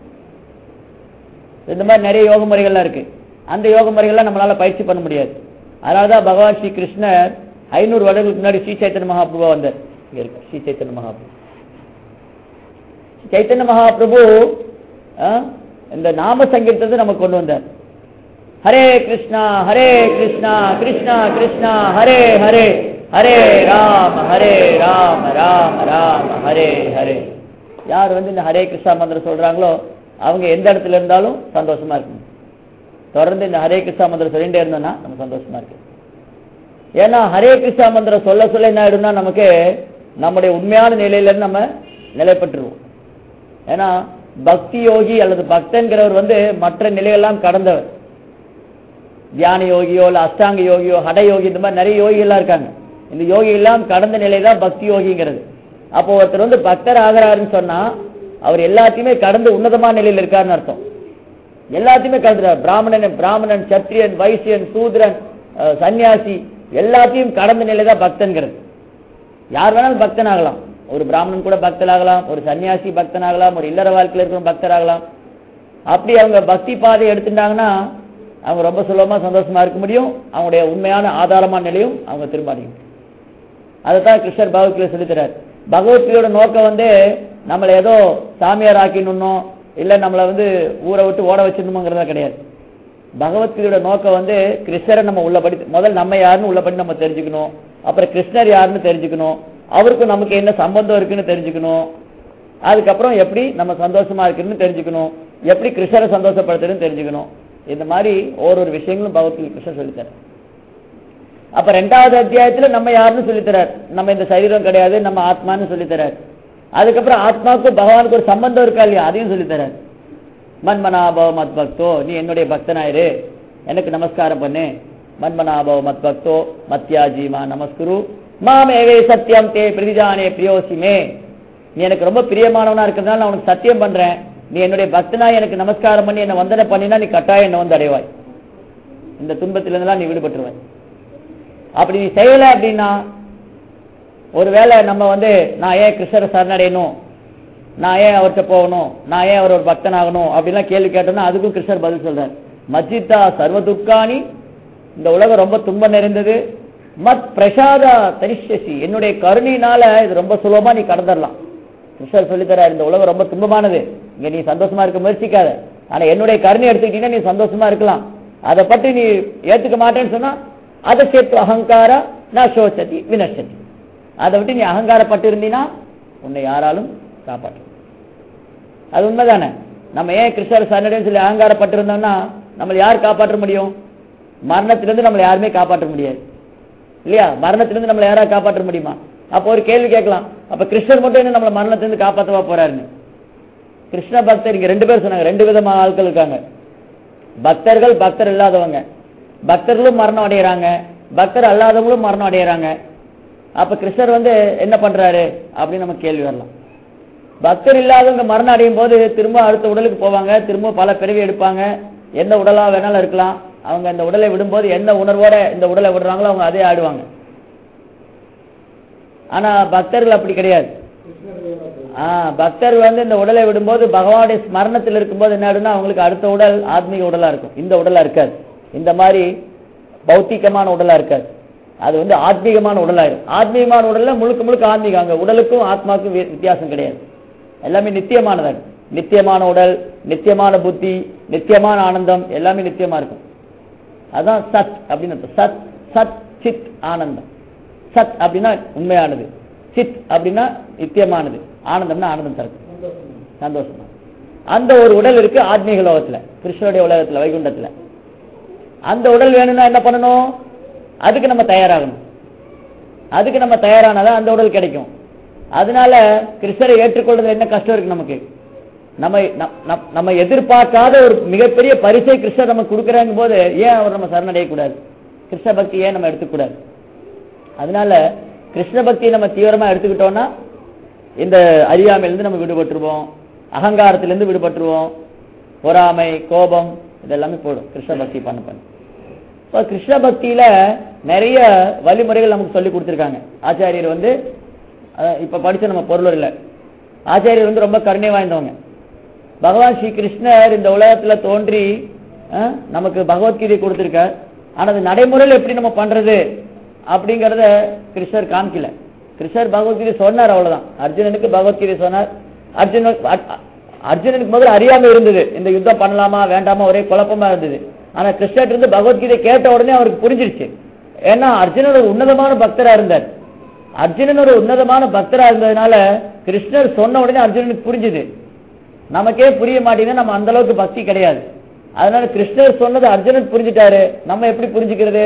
இந்த மாதிரி நிறைய யோக முறைகள்லாம் இருக்கு அந்த யோக முறைகள்லாம் நம்மளால பயிற்சி பண்ண முடியாது அதனாலதான் பகவான் ஸ்ரீ கிருஷ்ணர் ஐநூறு வருடங்களுக்கு முன்னாடி ஸ்ரீ சைத்தன்ய மகாபிரபா வந்தார் இங்க இருக்கு ஸ்ரீ சைத்தன்ய மகாபிரபு சைத்தன்ய மகாபிரபு ஆ, இந்த நாம சங்கீதத்தை நமக்கு கொண்டு வந்தார் ஹரே கிருஷ்ணா ஹரே கிருஷ்ணா கிருஷ்ணா கிருஷ்ணா ஹரே ஹரே ஹரே ராம ஹரே ராம ராம ராம ஹரே ஹரே யார் வந்து இந்த ஹரே கிருஷ்ணா மந்திரம் சொல்றாங்களோ அவங்க எந்த இடத்துல இருந்தாலும் சந்தோஷமா இருக்கணும் தொடர்ந்து இந்த ஹரே கிருஷ்ணா மந்திரம் சொல்லிட்டே இருந்தோம்னா நம்ம சந்தோஷமா இருக்கு ஏன்னா ஹரே கிருஷ்ணா மந்திரம் சொல்ல சொல்ல என்ன ஆயிடும்னா நமக்கு நம்முடைய உண்மையான நிலையில இருந்து நம்ம நிலை பெற்றுருவோம் ஏன்னா பக்தி யோகி அல்லது பக்தன்கிறவர் வந்து மற்ற நிலையெல்லாம் கடந்தவர் தியான யோகியோ இல்ல அஷ்டாங்க யோகியோ ஹட யோகி இந்த மாதிரி நிறைய யோகிகள்லாம் இருக்காங்க இந்த யோகி எல்லாம் கடந்த நிலை தான் பக்தி யோகிங்கிறது அப்போ ஒருத்தர் வந்து பக்தர் ஆகிறாருன்னு சொன்னா அவர் எல்லாத்தையுமே கடந்து உன்னதமான நிலையில் இருக்காருன்னு அர்த்தம் எல்லாத்தையுமே கடந்துறார் பிராமணன் பிராமணன் சத்திரியன் வைசியன் சூத்ரன் அஹ், சன்னியாசி எல்லாத்தையும் கடந்த நிலை தான் பக்தன்கிறது யார் வேணாலும் பக்தன் ஆகலாம் ஒரு பிராமணன் கூட பக்தராகலாம் ஒரு சன்னியாசி பக்தனாகலாம் ஒரு இல்லற வாழ்க்கையில் இருக்கிற பக்தராகலாம் அப்படி அவங்க பக்தி பாதை எடுத்துட்டாங்கன்னா அவங்க ரொம்ப சுலபமா சந்தோஷமா இருக்க முடியும் அவங்களுடைய உண்மையான ஆதாரமான நிலையும் அவங்க திரும்ப அடையும் அதைத்தான் கிருஷ்ணர் பகவத்கீதை சொல்லித்தரார் பகவத்கீதையோட நோக்கம் வந்து நம்மளை ஏதோ சாமியார் ஆக்கிடணும் இல்ல நம்மளை வந்து ஊரை விட்டு ஓட வச்சிடணுங்கிறதா கிடையாது பகவத்கீதையோட நோக்கம் வந்து கிருஷ்ணரை நம்ம உள்ளபடி முதல் நம்ம யாருன்னு உள்ளபடி நம்ம தெரிஞ்சுக்கணும் அப்புறம் கிருஷ்ணர் யாருன்னு தெரிஞ்சுக்கணும் அவருக்கும் நமக்கு என்ன சம்பந்தம் இருக்குன்னு தெரிஞ்சுக்கணும் அதுக்கப்புறம் எப்படி நம்ம சந்தோஷமா இருக்குன்னு தெரிஞ்சுக்கணும் எப்படி கிருஷ்ணரை சந்தோஷப்படுத்துறதுன்னு தெரிஞ்சுக்கணும் இந்த மாதிரி ஒரு விஷயங்களும் பகவத்கீதை கிருஷ்ணர் சொல்லித்தரார் அப்ப ரெண்டாவது அத்தியாயத்துல நம்ம யாருன்னு சொல்லித்தரார் நம்ம இந்த சரீரம் கிடையாது நம்ம ஆத்மான்னு சொல்லித்தரார் அதுக்கப்புறம் ஆத்மாவுக்கும் பகவானுக்கு ஒரு சம்பந்தம் இருக்கா இல்லையா அதையும் சொல்லித்தரார் மன்மனாபவ மத் பக்தோ நீ என்னுடைய பக்தனாயிரு எனக்கு நமஸ்காரம் பண்ணு மன்மனாபவ மத் பக்தோ மத்யாஜீமா நமஸ்குரு மாமேவே சத்தியம் தே பிரதிஜானே பிரியோசிமே நீ எனக்கு ரொம்ப பிரியமானவனா இருக்கிறதுனால நான் உனக்கு சத்தியம் பண்றேன் நீ என்னுடைய பக்தனாய் எனக்கு நமஸ்காரம் பண்ணி என்ன வந்தனை பண்ணினா நீ கட்டாயம் என்ன வந்து அடைவாய் இந்த துன்பத்திலிருந்தெல்லாம் நீ விடுபட்டுருவாய் அப்படி நீ செய்யல அப்படின்னா ஒருவேளை நம்ம வந்து நான் ஏன் கிருஷ்ணரை சரணடையணும் நான் ஏன் அவர்கிட்ட போகணும் நான் ஏன் அவர் ஒரு பக்தனாகணும் அப்படிலாம் கேள்வி கேட்டோம்னா அதுக்கும் கிருஷ்ணர் பதில் சொல்றார் மஜ்ஜிதா சர்வ துக்கானி இந்த உலகம் ரொம்ப துன்பம் நிறைந்தது மத் பிரசாதா தரிசசி என்னுடைய கருணையினால இது ரொம்ப சுலபமா நீ கடந்துடலாம் கிருஷ்ணர் சொல்லித்தரார் இந்த உலகம் ரொம்ப துன்பமானது இங்க நீ சந்தோஷமா இருக்க முயற்சிக்காத ஆனா என்னுடைய கருணை எடுத்துக்கிட்டீங்கன்னா நீ சந்தோஷமா இருக்கலாம் அதை பற்றி நீ ஏத்துக்க மாட்டேன்னு சொன்னா அதை சேர்த்து அகங்கார நான் சோச்சதி வினசதி அதை விட்டு நீ அகங்காரப்பட்டு இருந்தீங்கன்னா உன்னை யாராலும் காப்பாற்ற அது உண்மைதானே நம்ம ஏன் கிருஷ்ணர் சரணடைன்னு சொல்லி அகங்காரப்பட்டு இருந்தோம்னா நம்மளை யார் காப்பாற்ற முடியும் மரணத்திலிருந்து நம்மளை யாருமே காப்பாற்ற முடியாது இல்லையா மரணத்திலிருந்து நம்மளை யாராவது காப்பாற்ற முடியுமா அப்போ ஒரு கேள்வி கேட்கலாம் அப்ப கிருஷ்ணர் மட்டும் என்ன நம்மளை மரணத்திலிருந்து காப்பாற்றவா போறாருன்னு கிருஷ்ண பக்தர் இங்க ரெண்டு பேர் சொன்னாங்க ரெண்டு விதமான ஆட்கள் இருக்காங்க பக்தர்கள் பக்தர் இல்லாதவங்க பக்தர்களும் மரணம் அடையறாங்க பக்தர் அல்லாதவங்களும் மரணம் அடையறாங்க அப்ப கிருஷ்ணர் வந்து என்ன பண்றாரு அப்படின்னு நம்ம கேள்வி வரலாம் பக்தர் இல்லாதவங்க மரணம் அடையும் போது திரும்ப அடுத்த உடலுக்கு போவாங்க திரும்ப பல பிறவி எடுப்பாங்க எந்த உடலா வேணாலும் இருக்கலாம் அவங்க இந்த உடலை விடும்போது என்ன உணர்வோட இந்த உடலை விடுறாங்களோ அவங்க அதே ஆடுவாங்க ஆனா பக்தர்கள் அப்படி கிடையாது ஆஹ் பக்தர் வந்து இந்த உடலை விடும்போது பகவானுடைய ஸ்மரணத்தில் இருக்கும்போது என்ன ஆகுதுன்னா அவங்களுக்கு அடுத்த உடல் ஆத்மீக உடலா இருக்கும் இந்த உடலா இருக்காது இந்த மாதிரி பௌத்திகமான உடலா இருக்காது அது வந்து ஆத்மீகமான உடலாயிரும் ஆத்மீகமான உடல்ல முழுக்க முழுக்க ஆத்மீகம் அங்க உடலுக்கும் ஆத்மாவுக்கும் வி- வித்தியாசம் கிடையாது எல்லாமே நித்தியமானது நித்தியமான உடல் நித்தியமான புத்தி நித்தியமான ஆனந்தம் எல்லாமே நித்தியமா இருக்கும் அதான் சத் அப்படின்னு அர்த்தம். சத் சத் சித் ஆனந்தம் சத் அப்படின்னா உண்மையானது சித் அப்படின்னா நித்தியமானது ஆனந்தம்னா ஆனந்தம் தரும் சந்தோஷமா அந்த ஒரு உடல் இருக்கு ஆத்மீக லோகத்துல கிருஷ்ணனுடைய உலகத்துல வைகுண்டத்துல அந்த உடல் வேணும்னா என்ன பண்ணணும் அதுக்கு நம்ம தயாராகணும் அதுக்கு நம்ம தயாரானாதான் அந்த உடல் கிடைக்கும் அதனால கிருஷ்ணரை ஏற்றுக்கொள்றதுல என்ன கஷ்டம் இருக்கு நமக்கு நம்ம நம்- நம்- நம்ம எதிர்பார்க்காத ஒரு மிகப்பெரிய பரிசை கிருஷ்ணர் நமக்கு கொடுக்குறாங்க போது ஏன் அவர் நம்ம சரணடையக்கூடாது கிருஷ்ண பக்தி ஏன் நம்ம எடுத்துக்கூடாது அதனால கிருஷ்ண பக்தியை நம்ம தீவிரமா எடுத்துக்கிட்டோம்னா இந்த அறியாமையிலிருந்து நம்ம விடுபட்டுருவோம் அகங்காரத்திலிருந்து விடுபட்டுருவோம் பொறாமை கோபம் இதெல்லாமே போடும் கிருஷ்ண பக்தி பண்ண பண்ண இப்போ கிருஷ்ண பக்தியில நிறைய வழிமுறைகள் நமக்கு சொல்லி கொடுத்துருக்காங்க ஆச்சாரியர் வந்து அஹ், இப்ப படிச்ச நம்ம பொருள் இல்லை ஆச்சாரியர் வந்து ரொம்ப கருணை வாய்ந்தவங்க பகவான் ஸ்ரீ கிருஷ்ணர் இந்த உலகத்துல தோன்றி அஹ், நமக்கு பகவத்கீதை கொடுத்திருக்கார் ஆனா அது நடைமுறையில் எப்படி நம்ம பண்றது அப்படிங்கறத கிருஷ்ணர் காமிக்கல கிருஷ்ணர் பகவத்கீதை சொன்னார் அவ்வளவுதான் அர்ஜுனனுக்கு பகவத்கீதை சொன்னார் அர்ஜுனன் அ- அ- அர்ஜுனனுக்கு முதல்ல அறியாம இருந்தது இந்த யுத்தம் பண்ணலாமா வேண்டாமா ஒரே குழப்பமா இருந்தது ஆனா கிருஷ்ணர் இருந்து பகவத்கீதை கேட்ட உடனே அவருக்கு புரிஞ்சிருச்சு ஏன்னா அர்ஜுனன் ஒரு உன்னதமான பக்தரா இருந்தார் அர்ஜுனன் ஒரு உன்னதமான பக்தரா இருந்ததுனால கிருஷ்ணர் சொன்ன உடனே அர்ஜுனனுக்கு புரிஞ்சுது நமக்கே புரிய மாட்டேங்குது நம்ம அந்த அளவுக்கு பக்தி கிடையாது அதனால கிருஷ்ணர் சொன்னது அர்ஜுனன் புரிஞ்சுட்டாரு நம்ம எப்படி புரிஞ்சுக்கிறது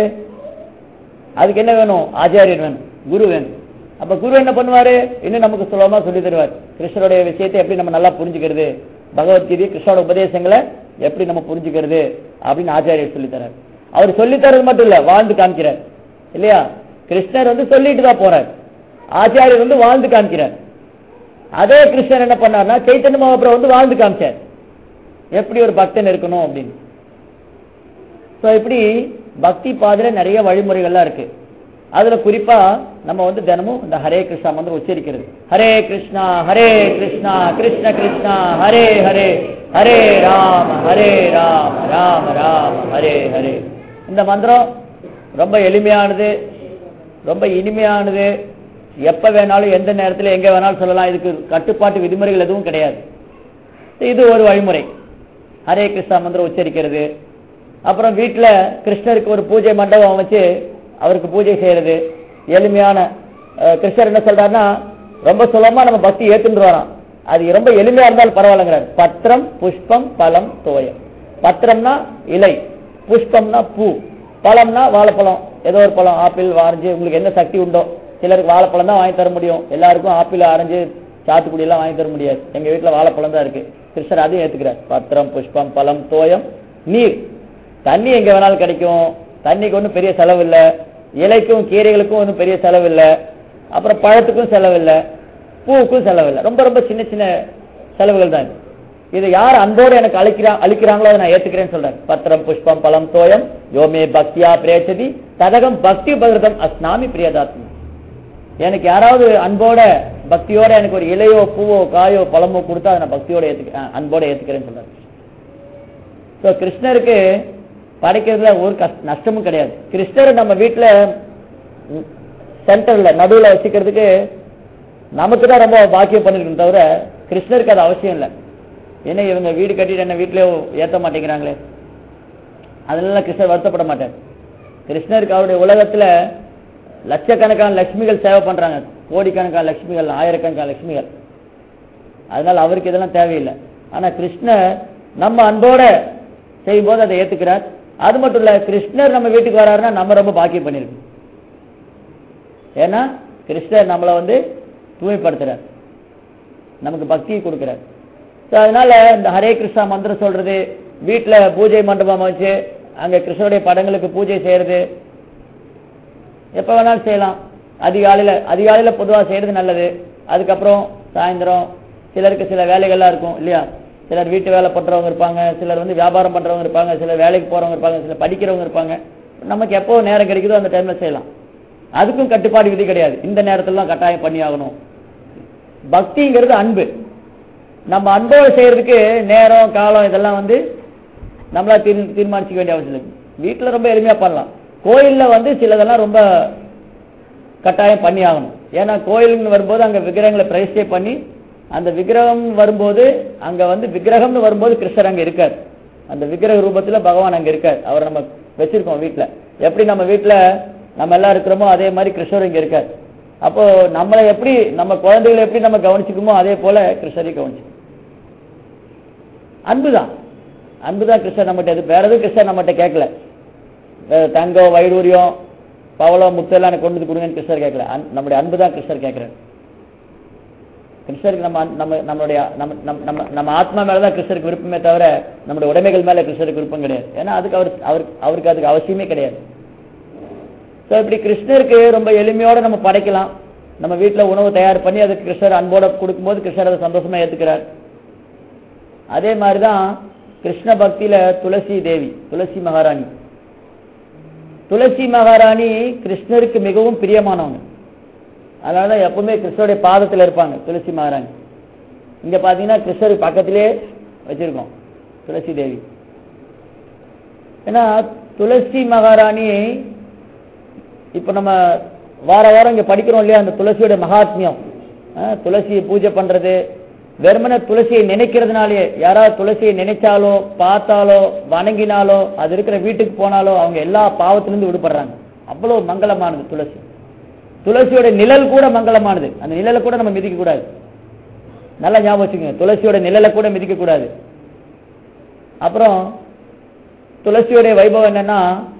அதுக்கு என்ன வேணும் ஆச்சாரியர் வேணும் குரு வேணும் அப்ப குரு என்ன பண்ணுவாரு இன்னும் நமக்கு சுலபமா சொல்லி தருவார் கிருஷ்ணருடைய விஷயத்தை எப்படி நம்ம நல்லா புரிஞ்சுக்கிறது பகவத்கீதை கிருஷ்ணோட உபதேசங்களை எப்படி நம்ம புரிஞ்சுக்கிறது அப்படின்னு ஆச்சாரியர் சொல்லி தரார் அவர் சொல்லி தரது மட்டும் இல்ல வாழ்ந்து காமிக்கிறார் இல்லையா கிருஷ்ணர் வந்து சொல்லிட்டு தான் போறார் ஆச்சாரியர் வந்து வாழ்ந்து காமிக்கிறார் அதே கிருஷ்ணர் என்ன பண்ணார்னா சைத்தன்ய மகாபுரம் வந்து வாழ்ந்து காமிச்சார் எப்படி ஒரு பக்தன் இருக்கணும் அப்படின்னு சோ இப்படி பக்தி பாதையில நிறைய வழிமுறைகள்லாம் இருக்கு அதுல குறிப்பா நம்ம வந்து தினமும் இந்த ஹரே கிருஷ்ணா மந்திரம் உச்சரிக்கிறது ஹரே கிருஷ்ணா ஹரே கிருஷ்ணா கிருஷ்ண கிருஷ்ணா ஹரே ஹரே ஹரே ராம ஹரே ராம ராம ராம ஹரே ஹரே இந்த மந்திரம் ரொம்ப எளிமையானது ரொம்ப இனிமையானது எப்ப வேணாலும் எந்த நேரத்துல எங்க வேணாலும் சொல்லலாம் இதுக்கு கட்டுப்பாட்டு விதிமுறைகள் எதுவும் கிடையாது இது ஒரு வழிமுறை ஹரே கிருஷ்ணா மந்திரம் உச்சரிக்கிறது அப்புறம் வீட்டுல கிருஷ்ணருக்கு ஒரு பூஜை மண்டபம் வச்சு அவருக்கு பூஜை செய்யறது எளிமையான அஹ், கிருஷ்ணர் என்ன சொல்றாருன்னா ரொம்ப சுலபமா நம்ம பக்தி ஏத்துட்டு வரோம் அது ரொம்ப எளிமையா இருந்தாலும் பரவாயில்லைங்கிறார் பத்திரம் புஷ்பம் பழம் தோயம் பத்திரம்னா இலை புஷ்பம்னா பூ பழம்னா வாழைப்பழம் ஏதோ ஒரு பழம் ஆப்பிள் ஆரஞ்சு உங்களுக்கு என்ன சக்தி உண்டோ சிலருக்கு வாழைப்பழம் தான் வாங்கி தர முடியும் எல்லாருக்கும் ஆப்பிள் ஆரஞ்சு சாத்துக்குடி எல்லாம் வாங்கி தர முடியாது எங்க வீட்டுல வாழைப்பழம் தான் இருக்கு கிருஷ்ணர் அதையும் ஏத்துக்கிறார் பத்திரம் புஷ்பம் பழம் தோயம் நீர் தண்ணி எங்க வேணாலும் கிடைக்கும் தண்ணிக்கு ஒன்றும் பெரிய செலவு இல்ல இலைக்கும் கீரைகளுக்கும் ஒன்றும் பெரிய செலவு இல்ல அப்புறம் பழத்துக்கும் செலவு இல்ல பூவுக்கும் செலவு இல்ல ரொம்ப ரொம்ப சின்ன சின்ன செலவுகள் தான் இது இது யார் அன்போடு எனக்கு அளிக்கிறா அளிக்கிறாங்களோ அதை நான் ஏத்துக்கிறேன்னு சொல்றேன் பத்திரம் புஷ்பம் பழம் தோயம் யோமே பக்தியா பிரேச்சதி ததகம் பக்தி பகிர்தம் அஸ்னாமி பிரியதாத்மி எனக்கு யாராவது அன்போட பக்தியோட எனக்கு ஒரு இலையோ பூவோ காயோ பழமோ கொடுத்தா அதை நான் பக்தியோட ஏத்துக்க அஹ் அன்போட ஏத்துக்கிறேன்னு சொல்றாரு ஸோ கிருஷ்ணருக்கு படைக்கிறதுல ஒரு கஷ்ட நஷ்டமும் கிடையாது கிருஷ்ணரை நம்ம வீட்டுல சென்டர்ல நடுவுல வச்சுக்கிறதுக்கு நமக்கு தான் ரொம்ப பாக்கியம் பண்ணிருக்கணும் தவிர கிருஷ்ணருக்கு அது அவசியம் இல்லை ஏன்னா இவங்க வீடு கட்டிட்டு என்ன வீட்லயே ஏத்த மாட்டேங்கிறாங்களே அதனால கிருஷ்ணர் வருத்தப்பட மாட்டார் கிருஷ்ணருக்கு அவருடைய உலகத்துல லட்சக்கணக்கான லட்சுமிகள் சேவை பண்றாங்க கோடிக்கணக்கான லட்சுமிகள் ஆயிரக்கணக்கான லட்சுமிகள் அதனால அவருக்கு இதெல்லாம் தேவையில்லை ஆனா கிருஷ்ணர் நம்ம அன்போட செய்யும்போது அதை ஏத்துக்கிறார் அது மட்டும் இல்ல கிருஷ்ணர் நம்ம வீட்டுக்கு வராருன்னா நம்ம ரொம்ப பாக்கியம் பண்ணிருக்கோம் ஏன்னா கிருஷ்ணர் நம்மளை வந்து தூய்மைப்படுத்துறார் நமக்கு பக்தியை கொடுக்கிறார் So, அதனால இந்த ஹரே கிருஷ்ணா மந்திரம் சொல்றது வீட்டுல பூஜை மண்டபம் வச்சு அங்க கிருஷ்ணருடைய படங்களுக்கு பூஜை செய்யறது எப்ப வேணாலும் செய்யலாம் அதிகாலையில அதிகாலையில பொதுவா செய்யறது நல்லது அதுக்கப்புறம் சாயந்தரம் சிலருக்கு சில வேலைகள்லாம் இருக்கும் இல்லையா சிலர் வீட்டு வேலை பண்றவங்க இருப்பாங்க சிலர் வந்து வியாபாரம் பண்றவங்க இருப்பாங்க சிலர் வேலைக்கு போறவங்க இருப்பாங்க சிலர் படிக்கிறவங்க இருப்பாங்க நமக்கு எப்போ நேரம் கிடைக்குதோ அந்த டைம்ல செய்யலாம் அதுக்கும் கட்டுப்பாடு விதி கிடையாது இந்த நேரத்துல கட்டாயம் பண்ணி ஆகணும் பக்திங்கிறது அன்பு நம்ம அன்போடு செய்யறதுக்கு நேரம் காலம் இதெல்லாம் வந்து நம்மளா தீர் தீர்மானிச்சுக்க வேண்டிய அவசியம் இல்லை வீட்டுல ரொம்ப எளிமையா பண்ணலாம் கோயில்ல வந்து சிலதெல்லாம் ரொம்ப கட்டாயம் பண்ணி ஆகணும் ஏன்னா கோயிலுன்னு வரும்போது அங்க விக்கிரகங்களை பிரதிஷ்டை பண்ணி அந்த விக்கிரகம் வரும்போது அங்க வந்து விக்கிரகம்னு வரும்போது கிருஷ்ணர் அங்க இருக்கார் அந்த விக்கிரக ரூபத்துல பகவான் அங்க இருக்கார் அவர் நம்ம வச்சிருக்கோம் வீட்டுல எப்படி நம்ம வீட்டுல நம்ம எல்லாம் இருக்கிறோமோ அதே மாதிரி கிருஷ்ணர் இங்க இருக்கார் அப்போ நம்மளை எப்படி நம்ம குழந்தைகளை எப்படி நம்ம கவனிச்சுக்குமோ அதே போல கிருஷ்ணரையும் கவனிச்சு அன்புதான் அன்புதான் கிருஷ்ணர் நம்மகிட்ட இது வேற எதுவும் கிருஷ்ணர் நம்மகிட்ட கேட்கல வேற தங்கம் வைடூரியம் பவளம் முத்தெல்லாம் எனக்கு கொண்டு வந்து கொடுங்கன்னு கிருஷ்ணர் கேட்கல அன்- நம்முடைய அன்பு தான் கிருஷ்ணர் கேட்கிறார் கிருஷ்ணருக்கு நம்ம அன்- நம்ம நம்மளுடைய நம்ம நம்ம- நம்ம நம்ம ஆத்மா மேலதான் கிருஷ்ணருக்கு விருப்பமே தவிர நம்முடைய உடைமைகள் மேல கிருஷ்ணருக்கு விருப்பம் கிடையாது ஏன்னா அதுக்கு அவர் அவருக்கு அவருக்கு அதுக்கு அவசியமே கிடையாது ஸோ இப்படி கிருஷ்ணருக்கு ரொம்ப எளிமையோட நம்ம படைக்கலாம் நம்ம வீட்டில் உணவு தயார் பண்ணி அதுக்கு கிருஷ்ணர் அன்போட கொடுக்கும்போது கிருஷ்ணர் அதை சந்தோஷமா ஏத்துக்கிறார் அதே மாதிரிதான் கிருஷ்ண பக்தியில துளசி தேவி துளசி மகாராணி துளசி மகாராணி கிருஷ்ணருக்கு மிகவும் பிரியமானவங்க அதனாலதான் எப்பவுமே கிருஷ்ணருடைய பாதத்துல இருப்பாங்க துளசி மகாராணி இங்க பாத்தீங்கன்னா கிருஷ்ணருக்கு பக்கத்திலே வச்சிருக்கோம் துளசி தேவி ஏன்னா துளசி மகாராணி இப்ப நம்ம வார வாரம் இங்க படிக்கிறோம் இல்லையா அந்த துளசியோட மகாத்மியம் அஹ், துளசியை பூஜை பண்றது வெறுமனே துளசியை நினைக்கிறதுனாலயே யாராவது துளசியை நினைச்சாலோ பார்த்தாலோ வணங்கினாலோ அது இருக்கிற வீட்டுக்கு போனாலோ அவங்க எல்லா பாவத்திலிருந்து விடுபடுறாங்க அவ்வளவு மங்களமானது துளசி துளசியோட நிழல் கூட மங்களமானது அந்த நிழலை கூட நம்ம மிதிக்க கூடாது நல்லா ஞாபகம் வச்சுக்கோங்க துளசியோட நிழலை கூட மிதிக்க கூடாது அப்புறம் துளசியோடைய வைபவம் என்னன்னா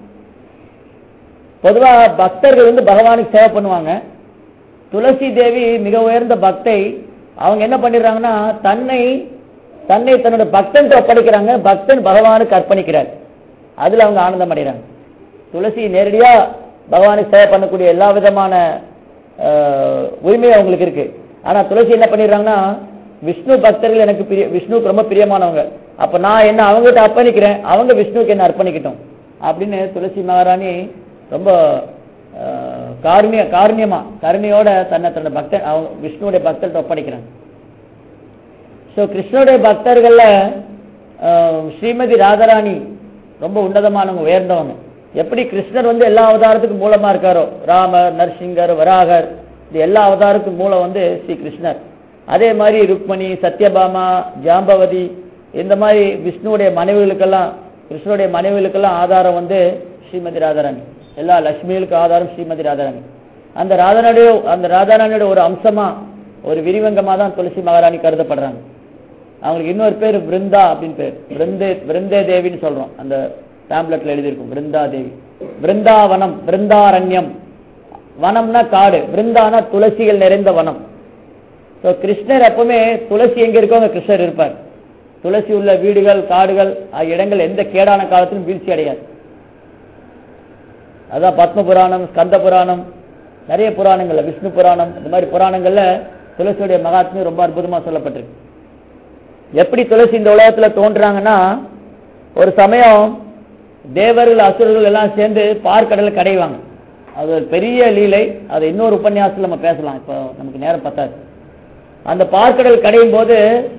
பொதுவா பக்தர்கள் வந்து பகவானுக்கு சேவை பண்ணுவாங்க துளசி தேவி மிக உயர்ந்த பக்தை அவங்க என்ன பண்ணிடுறாங்கன்னா தன்னை தன்னை தன்னோட பக்தன் ஒப்படைக்கிறாங்க பக்தன் பகவானுக்கு அர்ப்பணிக்கிறார் அதுல அவங்க ஆனந்தம் அடைகிறாங்க துளசி நேரடியா பகவானுக்கு சேவை பண்ணக்கூடிய எல்லா விதமான அஹ், உரிமையும் அவங்களுக்கு இருக்கு ஆனா துளசி என்ன பண்ணிடுறாங்கன்னா விஷ்ணு பக்தர்கள் எனக்கு பிரிய விஷ்ணுவுக்கு ரொம்ப பிரியமானவங்க அப்ப நான் என்ன அவங்ககிட்ட அர்ப்பணிக்கிறேன் அவங்க விஷ்ணுவுக்கு என்ன அர்ப்பணிக்கட்டும் அப்படின்னு துளசி மகாராணி ரொம்ப காருண்ய காருண்யமா கருணையோட தன்னை தன்னோட பக்தர் அவங்க விஷ்ணுவுடைய பக்தர்கிட்ட ஒப்படைக்கிறாங்க ஸோ கிருஷ்ணனுடைய பக்தர்கள்ல ஆஹ், ஸ்ரீமதி ராதாராணி ரொம்ப உன்னதமானவங்க உயர்ந்தவங்க எப்படி கிருஷ்ணர் வந்து எல்லா அவதாரத்துக்கும் மூலமா இருக்காரோ ராமர் நரசிங்கர் வராகர் இது எல்லா அவதாரத்துக்கும் மூலம் வந்து ஸ்ரீ கிருஷ்ணர் அதே மாதிரி ருக்மணி சத்யபாமா ஜாம்பவதி இந்த மாதிரி விஷ்ணுவுடைய மனைவிகளுக்கெல்லாம் கிருஷ்ணனுடைய மனைவிகளுக்கெல்லாம் ஆதாரம் வந்து ஸ்ரீமதி ராதாராணி எல்லா லட்சுமிகளுக்கு ஆதாரம் ஸ்ரீமதி ராதாராணி அந்த ராதாராணியோட அந்த ராதாராணியோட ஒரு அம்சமா ஒரு விரிவங்கமா தான் துளசி மகாராணி கருதப்படுறாங்க அவங்களுக்கு இன்னொரு பேர் பிருந்தா அப்படின்னு பேர் பிருந்தே பிருந்தே தேவின்னு சொல்றோம் அந்த டேம்லெட்ல எழுதியிருக்கும் பிருந்தா தேவி பிருந்தாவனம் பிருந்தாரண்யம் வனம்னா காடு பிருந்தானா துளசிகள் நிறைந்த வனம் ஸோ கிருஷ்ணர் எப்பவுமே துளசி எங்க இருக்கோ அங்க கிருஷ்ணர் இருப்பார் துளசி உள்ள வீடுகள் காடுகள் ஆகிய இடங்கள் எந்த கேடான காலத்திலும் வீழ்ச்சி அடையாது அதான் பத்ம புராணம் ஸ்கந்த புராணம் நிறைய புராணங்கள்ல விஷ்ணு புராணம் இந்த மாதிரி புராணங்கள்ல துளசியுடைய மகாத்மியம் ரொம்ப அற்புதமா சொல்லப்பட்டிருக்கு எப்படி துளசி இந்த உலகத்துல தோன்றாங்கன்னா ஒரு சமயம் தேவர்கள் அசுரர்கள் எல்லாம் சேர்ந்து பார்க்கடலை கடைவாங்க அது ஒரு பெரிய லீலை அது இன்னொரு உபன்யாசத்துல நம்ம பேசலாம் இப்போ நமக்கு நேரம் பத்தாது அந்த பார்க்கடல் கடையும் போது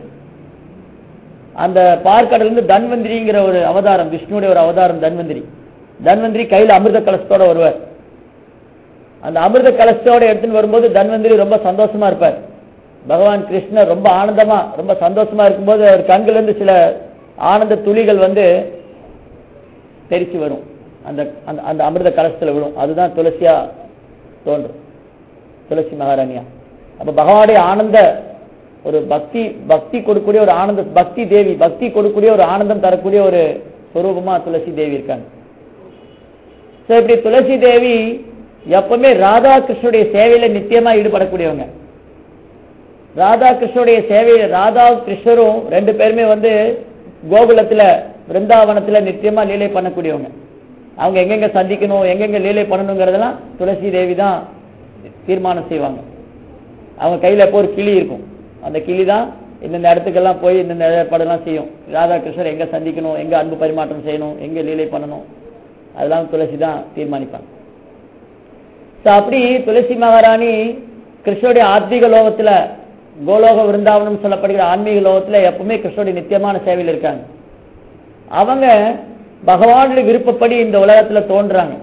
அந்த பார்க்கடல் இருந்து தன்வந்திரிங்கிற ஒரு அவதாரம் விஷ்ணுடைய ஒரு அவதாரம் தன்வந்திரி தன்வந்திரி கையில அமிர்த கலசத்தோட வருவார் அந்த அமிர்த கலசத்தோட எடுத்துன்னு வரும்போது தன்வந்திரி ரொம்ப சந்தோஷமா இருப்பார் பகவான் கிருஷ்ணர் ரொம்ப ஆனந்தமா ரொம்ப சந்தோஷமா இருக்கும்போது அவர் கண்கள் இருந்து சில ஆனந்த துளிகள் வந்து தெரிச்சு வரும் அந்த அந்த அந்த அமிர்த கலசத்துல விழும் அதுதான் துளசியா தோன்றும் துளசி மகாராணியா அப்ப பகவானுடைய ஆனந்த ஒரு பக்தி பக்தி கொடுக்கக்கூடிய ஒரு ஆனந்த பக்தி தேவி பக்தி கொடுக்கக்கூடிய ஒரு ஆனந்தம் தரக்கூடிய ஒரு ஸ்வரூபமா துளசி தேவி இருக்காங்க சோ இப்படி துளசி தேவி எப்பவுமே ராதா கிருஷ்ணனுடைய சேவையில நித்தியமா ஈடுபடக்கூடியவங்க ராதா கிருஷ்ணனுடைய சேவையில ராதா கிருஷ்ணரும் ரெண்டு பேருமே வந்து கோகுலத்துல பிருந்தாவனத்துல நித்தியமா லீலை பண்ணக்கூடியவங்க அவங்க எங்கெங்க சந்திக்கணும் எங்கெங்க லீலை பண்ணணுங்கிறதெல்லாம் துளசி தேவி தான் தீர்மானம் செய்வாங்க அவங்க கையில எப்போ ஒரு கிளி இருக்கும் அந்த கிளி தான் இந்தந்த இடத்துக்கெல்லாம் போய் இந்தந்த ஏற்பாடெல்லாம் செய்யும் ராதாகிருஷ்ணர் எங்க சந்திக்கணும் எங்க அன்பு பரிமாற்றம் செய்யணும் எங்க லீலை பண்ணணும் அதெல்லாம் துளசி தான் தீர்மானிப்பாங்க So, அப்படி துளசி மகாராணி கிருஷ்ணனுடைய ஆத்மீக லோகத்துல கோலோக விருந்தாவனம் சொல்லப்படுகிற ஆன்மீக லோகத்துல எப்பவுமே கிருஷ்ணனுடைய நித்தியமான சேவையில் இருக்காங்க அவங்க பகவானுடைய விருப்பப்படி இந்த உலகத்துல தோன்றாங்க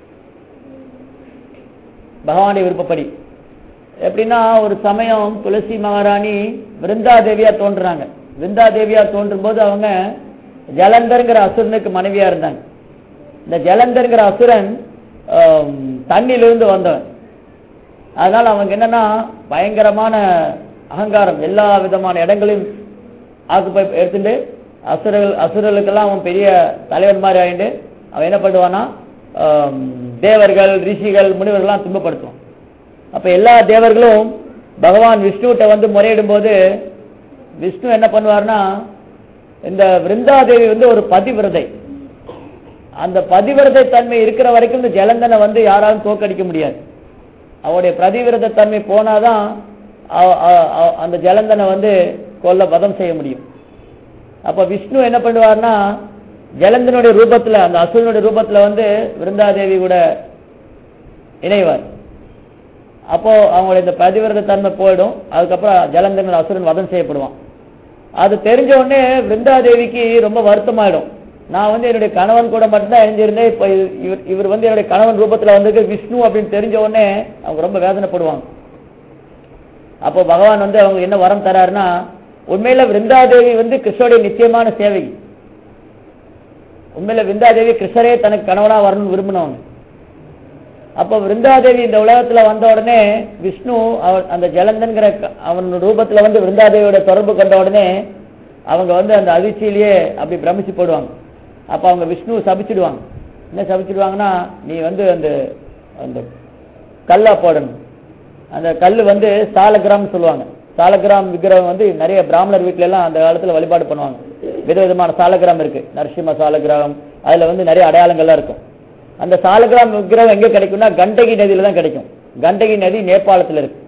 பகவானுடைய விருப்பப்படி எப்படின்னா ஒரு சமயம் துளசி மகாராணி விருந்தாதேவியா தோன்றுறாங்க விருந்தாதேவியா தோன்றும் போது அவங்க ஜலந்தர்ங்கிற அசுரனுக்கு மனைவியா இருந்தாங்க இந்த ஜலந்தர்ங்கிற அசுரன் ஆம், தண்ணியிலிருந்து வந்தவன் அதனால அவங்க என்னன்னா பயங்கரமான அகங்காரம் எல்லா விதமான இடங்களையும் ஆக்குப்பை எடுத்துட்டு அசுரர்கள் அசுரர்களுக்கெல்லாம் அவன் பெரிய தலைவன் மாதிரி ஆயிட்டு அவன் என்ன பண்ணுவான்னா ஆம், தேவர்கள் ரிஷிகள் முனிவர்கள்லாம் துன்பப்படுத்துவான் அப்ப எல்லா தேவர்களும் பகவான் விஷ்ணுகிட்ட வந்து முறையிடும் போது விஷ்ணு என்ன பண்ணுவார்னா இந்த விருந்தாதேவி வந்து ஒரு பதிவிரதை அந்த பதிவிரதை தன்மை இருக்கிற வரைக்கும் இந்த ஜலந்தனை வந்து யாராலும் தோக்கடிக்க முடியாது அவருடைய பிரதிவிரத தன்மை போனாதான் அவ- அவ- அவ- அந்த ஜலந்தனை வந்து கொல்ல வதம் செய்ய முடியும் அப்ப விஷ்ணு என்ன பண்ணுவார்னா ஜலந்தனுடைய ரூபத்துல அந்த அசுரனுடைய ரூபத்துல வந்து விருந்தாதேவி கூட இணைவார் அப்போ அவங்களுடைய இந்த பதிவிரத தன்மை போயிடும் அதுக்கப்புறம் ஜலந்தன் அசுரன் வதம் செய்யப்படுவான் அது தெரிஞ்ச உடனே விருந்தாதேவிக்கு ரொம்ப வருத்தமாயிடும் நான் வந்து என்னுடைய கணவன் கூட மட்டும்தான் இணைஞ்சிருந்தேன் இப்ப இ- இவர் இவர் வந்து என்னுடைய கணவன் ரூபத்துல வந்திருக்கு விஷ்ணு அப்படின்னு தெரிஞ்ச உடனே அவங்க ரொம்ப வேதனைப்படுவாங்க அப்போ பகவான் வந்து அவங்க என்ன வரம் தராருன்னா உண்மையில விருந்தாதேவி வந்து கிருஷ்ணருடைய நிச்சயமான சேவை உண்மையில விருந்தாதேவி கிருஷ்ணரே தனக்கு கணவனா வரணும்னு விரும்பினவங்க அப்போ விருந்தாதேவி இந்த உலகத்துல வந்த உடனே விஷ்ணு அவர் அந்த ஜலந்தன்கிற க- அவன் ரூபத்துல வந்து விருந்தாதேவியோட தொடர்பு கொண்ட உடனே அவங்க வந்து அந்த அதிர்ச்சியிலேயே அப்படி பிரமிச்சு போடுவாங்க அப்ப அவங்க விஷ்ணு சபிச்சிடுவாங்க என்ன சபிச்சிடுவாங்கன்னா நீ வந்து அந்த அந்த கல்லா போடணும் அந்த கல் வந்து சாலகிராம் சொல்லுவாங்க சாலகிராம் விக்கிரகம் வந்து நிறைய பிராமணர் வீட்ல எல்லாம் அந்த காலத்துல வழிபாடு பண்ணுவாங்க விதவிதமான சாலகிராம் இருக்கு நரசிம்ம சாலகிராம் அதுல வந்து நிறைய அடையாளங்கள்லாம் இருக்கும் அந்த சாலகிராம் விக்கிரகம் எங்க கிடைக்கும்னா கண்டகி நதியில தான் கிடைக்கும் கண்டகி நதி நேபாளத்துல இருக்கு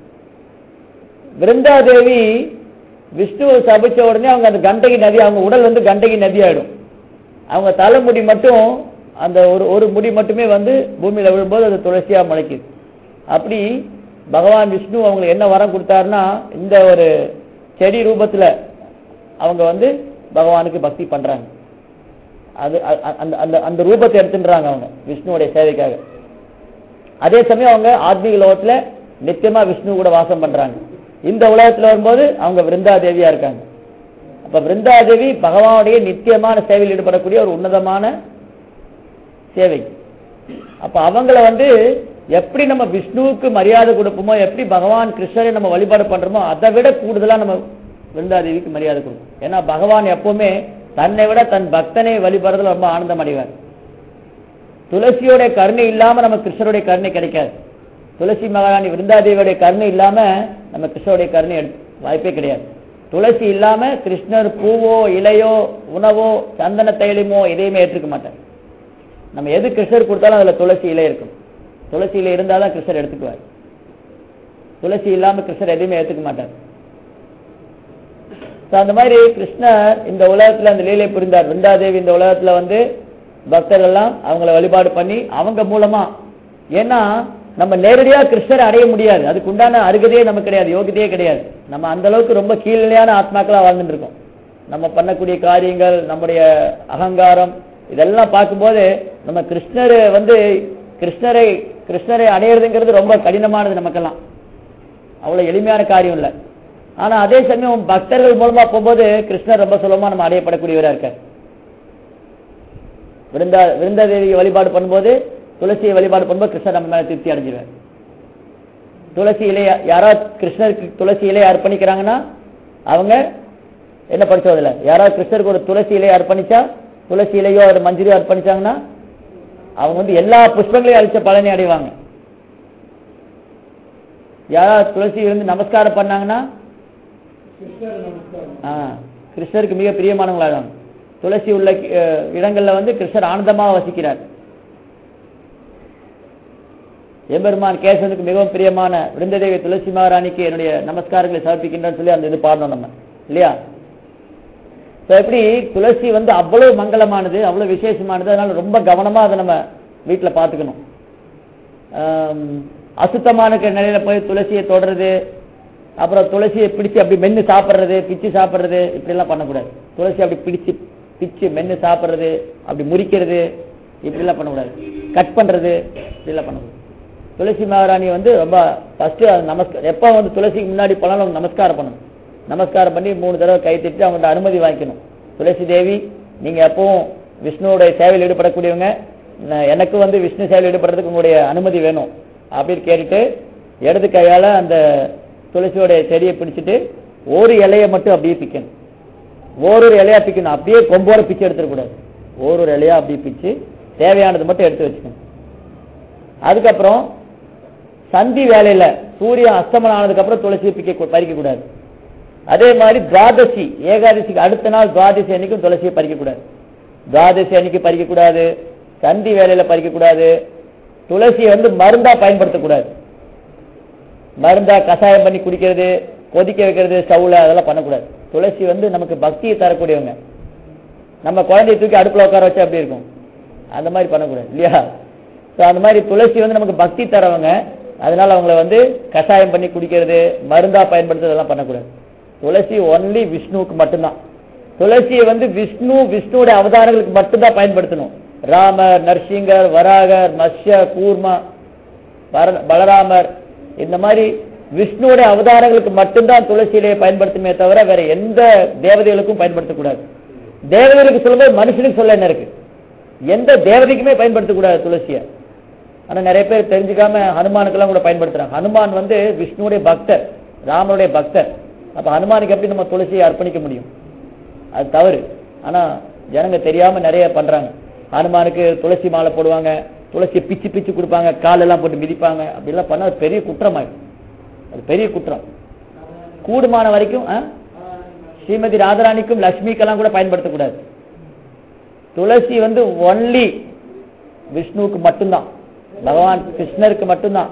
விருந்தாதேவி விஷ்ணுவை சபிச்ச உடனே அவங்க அந்த கண்டகி நதி அவங்க உடல் வந்து கண்டகி நதி ஆயிடும் அவங்க தலைமுடி மட்டும் அந்த ஒரு ஒரு முடி மட்டுமே வந்து பூமியில விழும்போது அது துளசியா முளைக்குது அப்படி பகவான் விஷ்ணு அவங்களுக்கு என்ன வரம் கொடுத்தாருன்னா இந்த ஒரு செடி ரூபத்துல அவங்க வந்து பகவானுக்கு பக்தி பண்றாங்க அது அ- அ- அந்த அந்த அந்த ரூபத்தை எடுத்துன்றாங்க அவங்க விஷ்ணுவுடைய சேவைக்காக அதே சமயம் அவங்க ஆத்மீக லோகத்துல நித்தியமா விஷ்ணு கூட வாசம் பண்றாங்க இந்த உலகத்துல வரும்போது அவங்க விருந்தா தேவியா இருக்காங்க அப்ப விருந்தாதேவி பகவானுடைய நித்தியமான சேவையில் ஈடுபடக்கூடிய ஒரு உன்னதமான சேவை அப்ப அவங்கள வந்து எப்படி நம்ம விஷ்ணுவுக்கு மரியாதை கொடுப்போமோ எப்படி பகவான் கிருஷ்ணரை நம்ம வழிபாடு பண்றோமோ அதை விட கூடுதலா நம்ம விருந்தாதேவிக்கு மரியாதை கொடுப்போம் ஏன்னா பகவான் எப்பவுமே தன்னை விட தன் பக்தனை வழிபடுறதுல ரொம்ப ஆனந்தம் அடைவார் துளசியோட கருணை இல்லாம நம்ம கிருஷ்ணருடைய கருணை கிடைக்காது துளசி மகாராணி விருந்தாதேவியோட கருணை இல்லாம நம்ம கிருஷ்ணருடைய கருணை எடுக்க வாய்ப்பே கிடையாது துளசி இல்லாம கிருஷ்ணர் பூவோ இலையோ உணவோ சந்தன தைலமோ எதையுமே ஏற்றுக்க மாட்டார் நம்ம எது கிருஷ்ணர் கொடுத்தாலும் அதுல துளசி இலை இருக்கும் துளசி இலை இருந்தாதான் கிருஷ்ணர் எடுத்துக்குவார் துளசி இல்லாம கிருஷ்ணர் எதையுமே ஏத்துக்க மாட்டார் So, அந்த மாதிரி கிருஷ்ணர் இந்த உலகத்துல அந்த லீலை புரிந்தார் விருந்தாதேவி இந்த உலகத்துல வந்து பக்தர்கள் எல்லாம் அவங்கள வழிபாடு பண்ணி அவங்க மூலமா ஏன்னா நம்ம நேரடியா கிருஷ்ணரை அடைய முடியாது அதுக்கு உண்டான அருகதையே நமக்கு கிடையாது யோகிதையே கிடையாது நம்ம அந்த அளவுக்கு ரொம்ப கீழ்நிலையான ஆத்மாக்களா வாழ்ந்துட்டு இருக்கோம் நம்ம பண்ணக்கூடிய காரியங்கள் நம்முடைய அகங்காரம் இதெல்லாம் பார்க்கும்போது நம்ம கிருஷ்ணர் வந்து கிருஷ்ணரை கிருஷ்ணரை அடையிறதுங்கிறது ரொம்ப கடினமானது நமக்கெல்லாம் அவ்வளவு எளிமையான காரியம் இல்லை ஆனா அதே சமயம் பக்தர்கள் மூலமா போகும்போது கிருஷ்ணர் ரொம்ப சுலபமா நம்ம அடையப்படக்கூடியவரா இருக்கார் விருந்தா விருந்தாதேவி வழிபாடு பண்ணும்போது துளசியை வழிபாடு பண்ணும்போது கிருஷ்ணர் நம்ம மேல திருப்தி அடைஞ்சிருவார் துளசி இலைய யாராவது கிருஷ்ணருக்கு துளசி இலையை அர்ப்பணிக்கிறாங்கன்னா அவங்க என்ன படிச்சதுல யாராவது கிருஷ்ணருக்கு ஒரு துளசி இலையை அர்ப்பணிச்சா துளசி இலையோ ஒரு மஞ்சரியோ அர்ப்பணிச்சாங்கன்னா அவங்க வந்து எல்லா புஷ்பங்களையும் அழிச்ச பலனை அடைவாங்க யாராவது துளசி இருந்து நமஸ்காரம் பண்ணாங்கன்னா ஆ, கிருஷ்ணருக்கு மிக பிரியமானவங்களாகும் துளசி உள்ள அஹ், இடங்கள்ல வந்து கிருஷ்ணர் ஆனந்தமா வசிக்கிறார் எம்பெருமான் கேசவனுக்கு மிகவும் பிரியமான விருந்ததேவி துளசி மகாராணிக்கு என்னுடைய நமஸ்காரங்களை சமர்ப்பிக்கின்றேன்னு சொல்லி அந்த இது பாடணும் நம்ம இல்லையா So, எப்படி துளசி வந்து அவ்வளவு மங்களமானது அவ்வளவு விசேஷமானது அதனால ரொம்ப கவனமா அதை நம்ம வீட்டுல பாத்துக்கணும் ஆம், அசுத்தமான க- நிலையில போய் துளசியை தொடறது அப்புறம் துளசியை பிடிச்சு அப்படி மென்னு சாப்பிடுறது பிச்சு சாப்பிடுறது இப்படி எல்லாம் பண்ணக்கூடாது துளசி அப்படி பிடிச்சு பிச்சு மென்னு சாப்பிடுறது அப்படி முறிக்கிறது இப்படி எல்லாம் பண்ணக்கூடாது கட் பண்றது இப்படி எல்லாம் பண்ணக்கூடாது துளசி மகாராணி வந்து ரொம்ப ஃபர்ஸ்ட் நமஸ்காரம் எப்போ வந்து துளசிக்கு முன்னாடி போனாலும் நமஸ்காரம் பண்ணணும் நமஸ்காரம் பண்ணி மூணு தடவை கை தட்டி அவங்கள்ட்ட அனுமதி வாங்கிக்கணும் துளசி தேவி நீங்க எப்பவும் விஷ்ணுவோட சேவையில் ஈடுபடக்கூடியவங்க நான் எனக்கு வந்து விஷ்ணு சேவையில் ஈடுபடுறதுக்கு உங்களுடைய அனுமதி வேணும் அப்படின்னு கேட்டுட்டு இடது கையால அந்த துளசியோட செடியை பிடிச்சிட்டு ஒரு இலையை மட்டும் அப்படியே பிக்கணும் ஓரொரு இலையா பிக்கணும் அப்படியே கொம்போட பிச்சு எடுத்துடக்கூடாது ஓரொரு இலையா அப்படியே பிச்சு தேவையானது மட்டும் எடுத்து வச்சுக்கணும் அதுக்கப்புறம் சந்தி வேலையில சூரியன் அஸ்தமனம் ஆனதுக்கு அப்புறம் துளசியை பிக்க பறிக்க கூடாது அதே மாதிரி துவாதசி ஏகாதசிக்கு அடுத்த நாள் துவாதசி அன்னைக்கும் துளசியை பறிக்க கூடாது துவாதசி அன்னைக்கு பறிக்க கூடாது சந்தி வேலையில பறிக்க கூடாது துளசியை வந்து மருந்தா பயன்படுத்தக்கூடாது மருந்தா கஷாயம் பண்ணி குடிக்கிறது கொதிக்க வைக்கிறது ஸ்டவ்ல அதெல்லாம் பண்ணக்கூடாது துளசி வந்து நமக்கு பக்தியை தரக்கூடியவங்க நம்ம குழந்தைய தூக்கி அடுப்புல உட்கார வச்சா அப்படி இருக்கும் அந்த மாதிரி பண்ணக்கூடாது இல்லையா ஸோ அந்த மாதிரி துளசி வந்து நமக்கு பக்தி தரவங்க அதனால அவங்கள வந்து கஷாயம் பண்ணி குடிக்கிறது மருந்தா பயன்படுத்துறது அதெல்லாம் பண்ணக்கூடாது துளசி ஒன்லி விஷ்ணுவுக்கு மட்டும்தான் துளசியை வந்து விஷ்ணு விஷ்ணுவோட அவதாரங்களுக்கு மட்டும்தான் பயன்படுத்தணும் ராமர் நரசிங்கர் வராகர் மத்ய கூர்மா பர- பலராமர் இந்த மாதிரி விஷ்ணுவோட அவதாரங்களுக்கு மட்டும்தான் துளசி இலையை பயன்படுத்துமே தவிர வேற எந்த தேவதைகளுக்கும் பயன்படுத்தக்கூடாது தேவதைகளுக்கு சொல்லும்போது மனுஷனுக்கு சொல்ல என்ன இருக்கு எந்த தேவதைக்குமே பயன்படுத்தக்கூடாது துளசியை ஆனா நிறைய பேர் தெரிஞ்சுக்காம ஹனுமானுக்கெல்லாம் கூட பயன்படுத்துறாங்க ஹனுமான் வந்து விஷ்ணுவுடைய பக்தர் ராமருடைய பக்தர் அப்ப ஹனுமானுக்கு எப்படி நம்ம துளசியை அர்ப்பணிக்க முடியும் அது தவறு ஆனா ஜனங்க தெரியாம நிறைய பண்றாங்க ஹனுமானுக்கு துளசி மாலை போடுவாங்க துளசியை பிச்சு பிச்சு கொடுப்பாங்க காலெல்லாம் போட்டு மிதிப்பாங்க அப்படிலாம் பண்ணா அது பெரிய குற்றமாயிடும் அது பெரிய குற்றம் கூடுமான வரைக்கும் ஆ? ஸ்ரீமதி ராதராணிக்கும் லட்சுமிக்கெல்லாம் கூட பயன்படுத்தக்கூடாது துளசி வந்து ஒன்லி விஷ்ணுவுக்கு மட்டும்தான் பகவான் கிருஷ்ணருக்கு மட்டும்தான்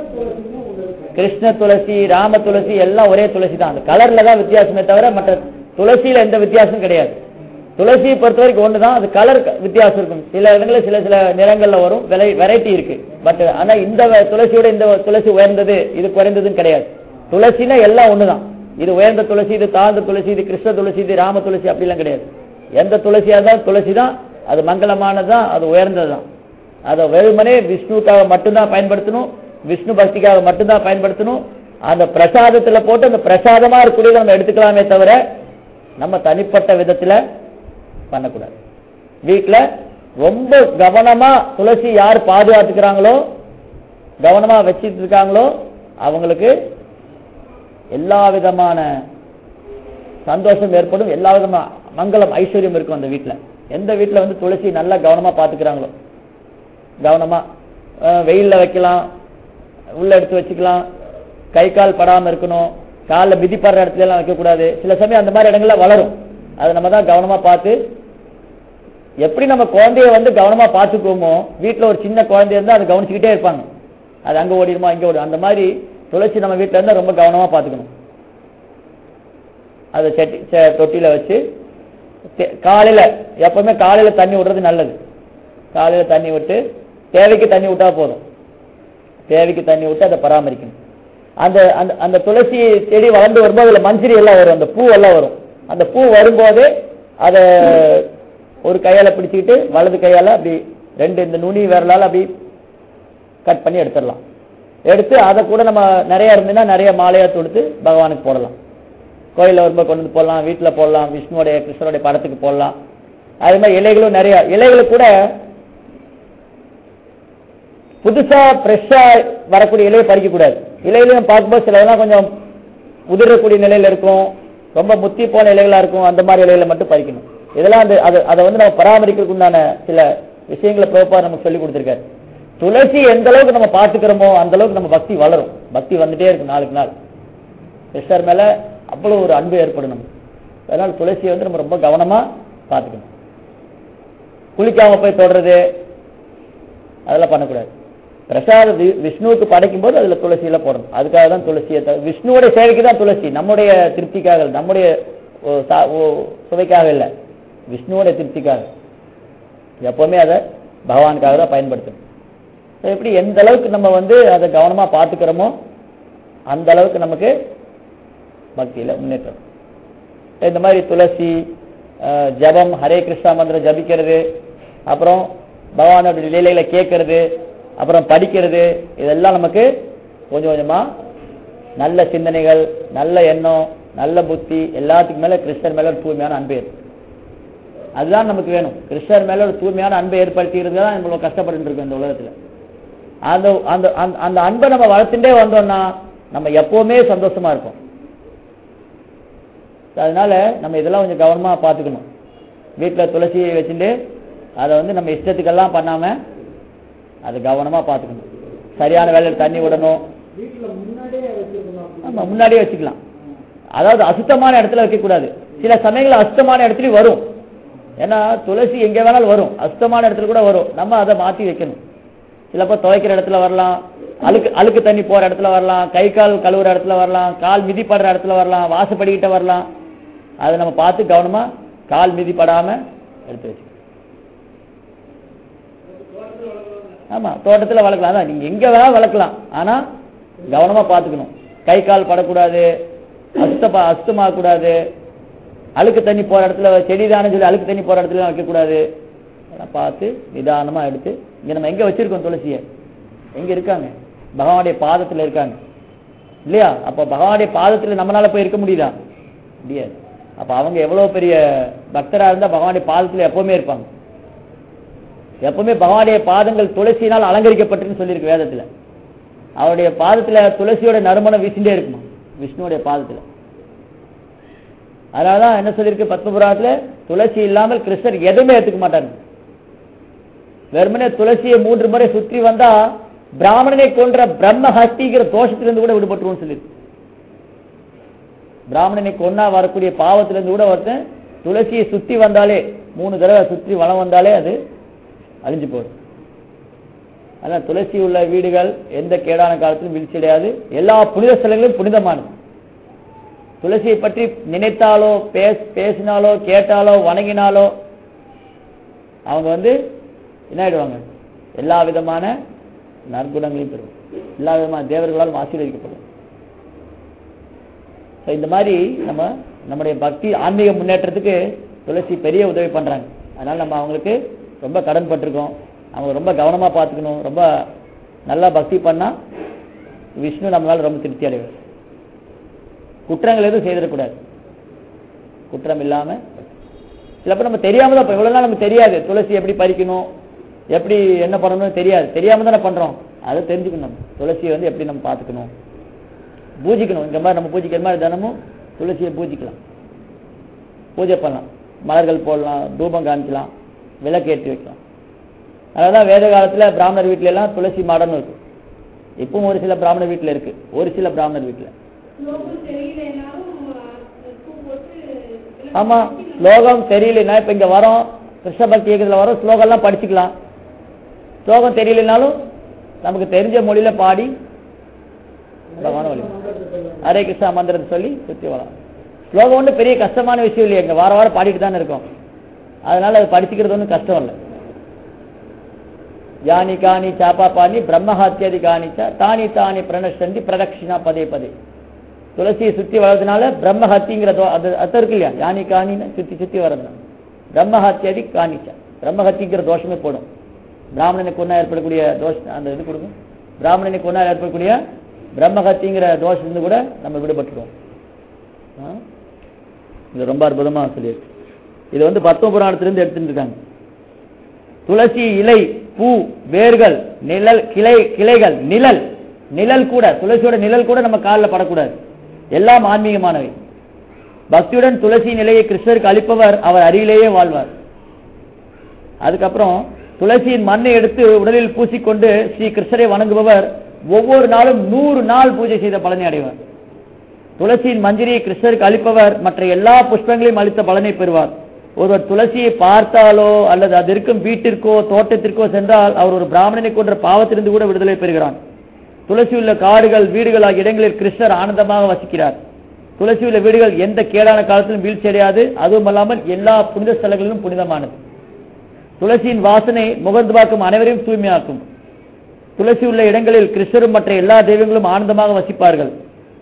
கிருஷ்ண துளசி ராம துளசி எல்லாம் ஒரே துளசி தான் அந்த கலர்ல தான் வித்தியாசமே தவிர மற்ற துளசியில எந்த வித்தியாசமும் கிடையாது துளசியை பொறுத்த வரைக்கும் ஒண்ணுதான் அது கலர் வித்தியாசம் இருக்கும் சில இடங்களில் சில சில நிறங்கள்ல வரும் விலை வெரைட்டி இருக்கு பட் ஆனா இந்த வ- துளசியோட இந்த துளசி உயர்ந்தது இது குறைந்ததுன்னு கிடையாது துளசினா எல்லாம் ஒண்ணுதான் இது உயர்ந்த துளசி இது தாழ்ந்த துளசி இது கிருஷ்ண துளசி இது ராம துளசி அப்படிலாம் கிடையாது எந்த துளசியா தான் துளசி தான் அது மங்களமானதுதான் அது உயர்ந்ததுதான் அதை வெறுமனே விஷ்ணுவுக்காக மட்டும்தான் பயன்படுத்தணும் விஷ்ணு பக்திக்காக மட்டும்தான் பயன்படுத்தணும் அந்த பிரசாதத்துல போட்டு அந்த பிரசாதமா இருக்கக்கூடியதை நம்ம எடுத்துக்கலாமே தவிர நம்ம தனிப்பட்ட விதத்துல பண்ணக்கூடாது வீட்ல ரொம்ப கவனமா துளசி யார் பாதுகாத்துக்கிறாங்களோ கவனமா வச்சிட்டு இருக்காங்களோ அவங்களுக்கு எல்லா விதமான சந்தோஷம் ஏற்படும் எல்லா விதமான மங்களம் ஐஸ்வர்யம் இருக்கும் அந்த வீட்ல எந்த வீட்ல வந்து துளசி நல்லா கவனமா பாத்துக்கிறாங்களோ கவனமா அஹ், வெயில்ல வைக்கலாம் உள்ள எடுத்து வச்சுக்கலாம் கை கால் படாம இருக்கணும் காலில் மிதிப்படுற இடத்துல எல்லாம் வைக்கக்கூடாது சில சமயம் அந்த மாதிரி இடங்கள்ல வளரும் அதை நம்ம தான் கவனமா பார்த்து எப்படி நம்ம குழந்தைய வந்து கவனமா பார்த்துக்குவோமோ வீட்ல ஒரு சின்ன குழந்தை இருந்தா அதை கவனிச்சுக்கிட்டே இருப்பாங்க அது அங்க ஓடிடுமா இங்க ஓடும் அந்த மாதிரி துளசி நம்ம வீட்ல இருந்தா ரொம்ப கவனமா பார்த்துக்கணும் அதை செட்டி செ- தொட்டியில வச்சு தே- காலையில எப்பவுமே காலையில தண்ணி விடுறது நல்லது காலையில தண்ணி விட்டு தேவைக்கு தண்ணி விட்டா போதும் தேவைக்கு தண்ணி விட்டு அதை பராமரிக்கணும் அந்த அந்த அந்த துளசி செடி வளர்ந்து வரும்போது அதுல மஞ்சரி எல்லாம் வரும் அந்த பூ எல்லாம் வரும் அந்த பூ வரும்போது அதை ஒரு கையால பிடிச்சிக்கிட்டு வலது கையால அப்படி ரெண்டு இந்த நுனி விரலால அப்படி கட் பண்ணி எடுத்துடலாம் எடுத்து அதை கூட நம்ம நிறைய இருந்ததுன்னா நிறைய மாலையா தொடுத்து பகவானுக்கு போடலாம் கோயில்ல வரும்போது கொண்டு வந்து போடலாம் வீட்டுல போடலாம் விஷ்ணுவோடைய கிருஷ்ணனுடைய படத்துக்கு போடலாம் அதே மாதிரி இலைகளும் நிறைய இலைகளுக்கு கூட புதுசா ஃப்ரெஷ்ஷா வரக்கூடிய இலையை பறிக்க கூடாது இலையிலையும் பார்க்கும்போது சிலதெல்லாம் கொஞ்சம் உதிரக்கூடிய நிலையில இருக்கும் ரொம்ப முத்தி போன இலைகளா இருக்கும் அந்த மாதிரி இலையில மட்டும் பறிக்கணும் இதெல்லாம் அந்த அது அதை வந்து நம்ம பராமரிக்கிறதுக்கு உண்டான சில விஷயங்களை பிரபா நமக்கு சொல்லி கொடுத்திருக்காரு துளசி எந்த அளவுக்கு நம்ம பார்த்துக்கிறோமோ அந்த அளவுக்கு நம்ம பக்தி வளரும் பக்தி வந்துட்டே இருக்கும் நாளுக்கு நாள் கிருஷ்ணர் மேல அவ்வளவு ஒரு அன்பு ஏற்படும் நமக்கு அதனால துளசியை வந்து நம்ம ரொம்ப கவனமா பார்த்துக்கணும் குளிக்காம போய் தொடுறது அதெல்லாம் பண்ணக்கூடாது பிரசாத வி- விஷ்ணுவுக்கு படைக்கும் போது அதுல துளசியில போடணும் அதுக்காக தான் துளசியை தவிர- விஷ்ணுவோட சேவைக்கு தான் துளசி நம்முடைய திருப்திக்காக இல்ல, நம்முடைய ஓ, சா- ஓ, சுவைக்காக இல்லை விஷ்ணுவோட திருப்திக்காக எப்பவுமே அதை பகவானுக்காக தான் பயன்படுத்தணும் So, எப்படி எந்த அளவுக்கு நம்ம வந்து அதை கவனமா பார்த்துக்கிறோமோ அந்த அளவுக்கு நமக்கு பக்தியில முன்னேற்றம் இந்த மாதிரி துளசி அஹ், ஜபம் ஹரே கிருஷ்ணா மந்திரம் ஜபிக்கிறது அப்புறம் பகவானோட லீலைகளை கேட்கறது அப்புறம் படிக்கிறது இதெல்லாம் நமக்கு கொஞ்சம் கொஞ்சமா நல்ல சிந்தனைகள் நல்ல எண்ணம் நல்ல புத்தி எல்லாத்துக்கும் மேல கிருஷ்ணர் மேல ஒரு தூய்மையான அன்பு ஏற்படும் அதுதான் நமக்கு வேணும் கிருஷ்ணர் மேல ஒரு தூய்மையான அன்பை ஏற்படுத்திக்கிறது தான் நம்ம கஷ்டப்பட்டு இருக்கோம் இந்த உலகத்துல அந்த அந்த அந்த- அந்த அன்பை நம்ம வளர்த்துட்டே வந்தோம்னா நம்ம எப்பவுமே சந்தோஷமா இருப்போம் அதனால நம்ம இதெல்லாம் கொஞ்சம் கவனமா பார்த்துக்கணும் வீட்டுல துளசி வச்சுட்டு அதை வந்து நம்ம இஷ்டத்துக்கெல்லாம் பண்ணாம அதை கவனமா பார்த்துக்கணும் சரியான வேலையில் தண்ணி விடணும் வீட்டுல முன்னாடியே வச்சிருக்கணும் ஆமா முன்னாடியே வச்சுக்கலாம் அதாவது அசுத்தமான இடத்துல வைக்கக்கூடாது சில சமயங்கள்ல அசுத்தமான இடத்துலயும் வரும் ஏன்னா துளசி எங்க வேணாலும் வரும் அசுத்தமான இடத்துல கூட வரும் நம்ம அதை மாத்தி வைக்கணும் சிலப்போ துவைக்கிற இடத்துல வரலாம் அழுக்கு அழுக்கு தண்ணி போற இடத்துல வரலாம் கை கால் கழுவுற இடத்துல வரலாம் கால் மிதிப்படுற இடத்துல வரலாம் வாசப்படிக்கிட்ட வரலாம் அதை நம்ம பார்த்து கவனமா கால் மிதிப்படாம எடுத்து வச்சுக்கணும் ஆமா தோட்டத்துல வளர்க்கலாம் அதான் நீங்க எங்க வேணாலும் வளர்க்கலாம் ஆனா கவனமா பார்த்துக்கணும் கை கால் படக்கூடாது அசுத்தப்பா அசுத்தமாகக்கூடாது அழுக்கு தண்ணி போற இடத்துல செடி தானே சொல்லி அழுக்கு தண்ணி போற இடத்துல வைக்கக்கூடாது அதெல்லாம் பார்த்து நிதானமா எடுத்து இங்க நம்ம எங்க வச்சிருக்கோம் துளசியை எங்க இருக்காங்க பகவானுடைய பாதத்துல இருக்காங்க இல்லையா அப்ப பகவானுடைய பாதத்துல நம்மளால போய் இருக்க முடியுதா முடியாது அப்ப அவங்க எவ்வளவு பெரிய பக்தரா இருந்தா பகவானுடைய பாதத்துல எப்பவுமே இருப்பாங்க எப்பவுமே பகவானுடைய பாதங்கள் துளசியினால் அலங்கரிக்கப்பட்டுன்னு சொல்லியிருக்கு வேதத்துல அவருடைய பாதத்துல துளசியோட நறுமணம் வீசிண்டே இருக்குமா விஷ்ணுவுடைய பாதத்துல அதனாலதான் என்ன சொல்லியிருக்கு பத்மபுராணத்துல துளசி இல்லாமல் கிருஷ்ணர் எதுவுமே ஏத்துக்க மாட்டாங்க வெறுமனே துளசியை மூன்று முறை சுற்றி வந்தா பிராமணனை கொன்ற பிரம்ம ஹஸ்திங்கிற தோஷத்திலிருந்து கூட விடுபட்டுருவோம்னு சொல்லியிருக்கு பிராமணனை கொன்னா வரக்கூடிய பாவத்திலிருந்து கூட ஒருத்தன் துளசியை சுத்தி வந்தாலே மூணு தடவை சுற்றி வளம் வந்தாலே அது அழிஞ்சு போடும் அதனால துளசி உள்ள வீடுகள் எந்த கேடான காலத்திலும் வீழ்ச்சி அடையாது எல்லா புனித ஸ்தலங்களும் புனிதமானது துளசியை பற்றி நினைத்தாலோ பேச பேசினாலோ கேட்டாலோ வணங்கினாலோ அவங்க வந்து என்ன ஆயிடுவாங்க எல்லா விதமான நற்குணங்களையும் பெறுவோம் எல்லா விதமான தேவர்களாலும் ஆசீர்வதிக்கப்படும் ஸோ இந்த மாதிரி நம்ம நம்முடைய பக்தி ஆன்மீக முன்னேற்றத்துக்கு துளசி பெரிய உதவி பண்றாங்க அதனால நம்ம அவங்களுக்கு ரொம்ப கடன் பட்டிருக்கோம் அவங்க ரொம்ப கவனமா பார்த்துக்கணும் ரொம்ப நல்லா பக்தி பண்ணா விஷ்ணு நம்மளால ரொம்ப திருப்தி அடைவார் குற்றங்கள் எதுவும் செய்திடக்கூடாது குற்றம் இல்லாம சிலப்ப நம்ம தெரியாம தான் இவ்வளவு நாள் நமக்கு தெரியாது துளசி எப்படி பறிக்கணும் எப்படி என்ன பண்ணணும்னு தெரியாது தெரியாம தானே பண்றோம் அதை தெரிஞ்சுக்கணும் நம்ம துளசியை வந்து எப்படி நம்ம பார்த்துக்கணும் பூஜிக்கணும் இந்த மாதிரி நம்ம பூஜிக்கிற மாதிரி தினமும் துளசியை பூஜிக்கலாம் பூஜை பண்ணலாம் மலர்கள் போடலாம் தூபம் காமிக்கலாம் விளக்கேற்றி வைக்கலாம் அதனாலதான் வேத காலத்துல பிராமணர் வீட்ல எல்லாம் துளசி மாடம்னு இருக்கு இப்பவும் ஒரு சில பிராமணர் வீட்ல இருக்கு ஒரு சில பிராமணர் வீட்ல ஸ்லோகம் தெரியலைனாலும் பூ போட்டு ஆமா ஸ்லோகம் தெரியலனா இப்ப இங்க வரோம் கிருஷ்ண பக்தி இயக்கத்துல வரோம் ஸ்லோகம் எல்லாம் படிச்சுக்கலாம் ஸ்லோகம் தெரியலனாலும் நமக்கு தெரிஞ்ச மொழியில பாடி அழகான வழி ஹரே கிருஷ்ணா மந்திரத்தை சொல்லி சுத்தி வரலாம் ஸ்லோகம் ஒன்றும் பெரிய கஷ்டமான விஷயம் இல்லையா இங்க வார வாரம் பாடிட்டு தானே இருக்கோம் அதனால அது படிச்சுக்கிறது ஒன்றும் கஷ்டம் இல்லை யானி காணி சாப்பா பாணி பிரம்மஹாத்தியதி காணிச்சா தானி தானி பிரணஷ்டந்தி பிரதட்சிணா பதே பதே துளசியை சுத்தி வர்றதுனால பிரம்மஹத்திங்கிற தோ- அது அர்த்தம் இருக்கு இல்லையா யானி காணின்னு சுத்தி சுத்தி வர்றது பிரம்மஹத்தியதி காணிச்சா பிரம்மஹத்திங்கிற தோஷமே போடும் பிராமணனுக்கு ஒன்றா ஏற்படக்கூடிய தோஷம் அந்த இது கொடுங்க பிராமணனுக்கு ஒன்றா ஏற்படக்கூடிய பிரம்மஹத்திங்கிற தோஷத்துலேருந்து கூட நம்ம விடுபட்டுருவோம் ஆ? இது ரொம்ப அற்புதமா சொல்லியிருக்கு இது வந்து பத்ம புராணத்திலிருந்து எடுத்துட்டு இருக்காங்க துளசி இலை பூ வேர்கள் நிழல் கிளை கிளைகள் நிழல் நிழல் கூட துளசியோட நிழல் கூட நம்ம காலில் படக்கூடாது எல்லாம் ஆன்மீகமானவை பக்தியுடன் துளசி நிலையை கிருஷ்ணருக்கு அளிப்பவர் அவர் அருகிலேயே வாழ்வார் அதுக்கப்புறம் துளசியின் மண்ணை எடுத்து உடலில் பூசிக்கொண்டு ஸ்ரீ கிருஷ்ணரை வணங்குபவர் ஒவ்வொரு நாளும் நூறு நாள் பூஜை செய்த பலனை அடைவார் துளசியின் மஞ்சரியை கிருஷ்ணருக்கு அளிப்பவர் மற்ற எல்லா புஷ்பங்களையும் அளித்த பலனை பெறுவார் ஒருவர் துளசியை பார்த்தாலோ அல்லது அது இருக்கும் வீட்டிற்கோ தோட்டத்திற்கோ சென்றால் அவர் ஒரு பிராமணனை கொன்ற பாவத்திலிருந்து கூட விடுதலை பெறுகிறான் துளசி உள்ள காடுகள் வீடுகள் ஆகிய இடங்களில் கிருஷ்ணர் ஆனந்தமாக வசிக்கிறார் துளசி உள்ள வீடுகள் எந்த கேடான காலத்திலும் வீழ்ச்சியடையாது அதுவும் அல்லாமல் எல்லா புனித ஸ்தலங்களிலும் புனிதமானது துளசியின் வாசனை முகர்ந்து பார்க்கும் அனைவரையும் தூய்மையாக்கும் துளசி உள்ள இடங்களில் கிருஷ்ணரும் மற்ற எல்லா தெய்வங்களும் ஆனந்தமாக வசிப்பார்கள்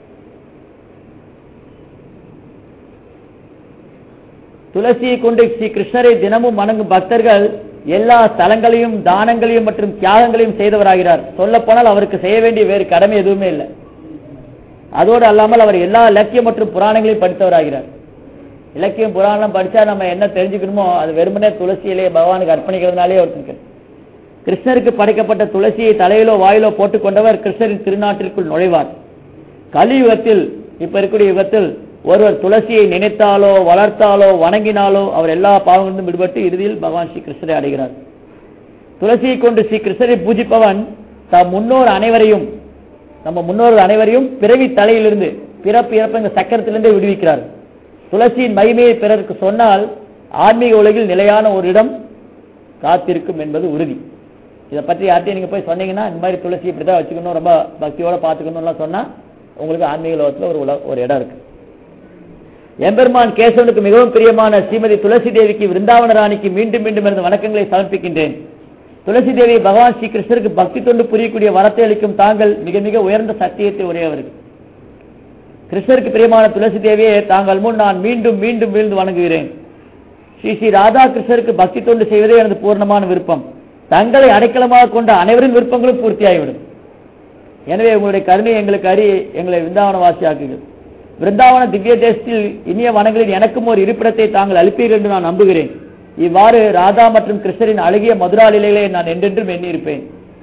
துளசியை கொண்டு ஸ்ரீ கிருஷ்ணரை தினமும் வணங்கும் பக்தர்கள் எல்லா ஸ்தலங்களையும் தானங்களையும் மற்றும் தியாகங்களையும் செய்தவராகிறார் சொல்ல போனால் அவருக்கு செய்ய வேண்டிய வேறு கடமை எதுவுமே இல்லை அதோடு அல்லாமல் அவர் எல்லா இலக்கியம் மற்றும் புராணங்களையும் படித்தவராகிறார் இலக்கியம் புராணம் படிச்சா நம்ம என்ன தெரிஞ்சுக்கணுமோ அது வெறுமனே துளசியிலே பகவானுக்கு அர்ப்பணிக்கிறதுனாலே ஒருத்தருக்கு கிருஷ்ணருக்கு படைக்கப்பட்ட துளசியை தலையிலோ வாயிலோ போட்டுக் கொண்டவர் கிருஷ்ணரின் திருநாட்டிற்குள் நுழைவார் கலியுகத்தில் இப்ப இருக்கக்கூடிய யுகத்தில் ஒருவர் துளசியை நினைத்தாலோ வளர்த்தாலோ வணங்கினாலோ அவர் எல்லா பாவங்களிலும் விடுபட்டு இறுதியில் பகவான் ஸ்ரீ கிருஷ்ணரை அடைகிறார் துளசியை கொண்டு ஸ்ரீ கிருஷ்ணரை பூஜிப்பவன் தம் முன்னோர் அனைவரையும் நம்ம முன்னோர்கள் அனைவரையும் பிறவி தலையிலிருந்து பிறப்பு இறப்பு இந்த சக்கரத்திலிருந்தே விடுவிக்கிறார் துளசியின் மகிமையை பிறருக்கு சொன்னால் ஆன்மீக உலகில் நிலையான ஒரு இடம் காத்திருக்கும் என்பது உறுதி இதை பற்றி யார்ட்டையும் நீங்க போய் சொன்னீங்கன்னா இந்த மாதிரி துளசி இப்படிதான் வச்சுக்கணும் ரொம்ப பக்தியோட பார்த்துக்கணும்லாம் சொன்னா உங்களுக்கு ஆன்மீக லோகத்துல ஒரு உல- ஒரு இடம் இருக்கு எம்பெருமான் கேசவனுக்கு மிகவும் பிரியமான ஸ்ரீமதி துளசி தேவிக்கு விருந்தாவன ராணிக்கு மீண்டும் மீண்டும் எனது வணக்கங்களை சமர்ப்பிக்கின்றேன் துளசி தேவி பகவான் ஸ்ரீ கிருஷ்ணருக்கு பக்தி தொண்டு புரியக்கூடிய வரத்தை அளிக்கும் தாங்கள் மிக மிக உயர்ந்த சத்தியத்தை உடையவர்கள் கிருஷ்ணருக்கு பிரியமான துளசி தேவியே தாங்கள் முன் நான் மீண்டும் மீண்டும் வீழ்ந்து வணங்குகிறேன் ஸ்ரீ ஸ்ரீ ராதா கிருஷ்ணருக்கு பக்தி தொண்டு செய்வதே எனது பூர்ணமான விருப்பம் தங்களை அடைக்கலமாக கொண்ட அனைவரின் விருப்பங்களும் பூர்த்தியாகிவிடும் எனவே உங்களுடைய கருணை எங்களுக்கு அறி எங்களை விருந்தாவன வாசியாக்குங்கள் விருந்தாவன திவ்ய தேசத்தில் இனிய வனங்களில் எனக்கும் ஒரு இருப்பிடத்தை தாங்கள் அளிப்பீர்கள் என்று நான் நம்புகிறேன் இவ்வாறு ராதா மற்றும் கிருஷ்ணரின் அழகிய மதுரா நிலைகளை நான் என்றென்றும் எண்ணியிருப்பேன்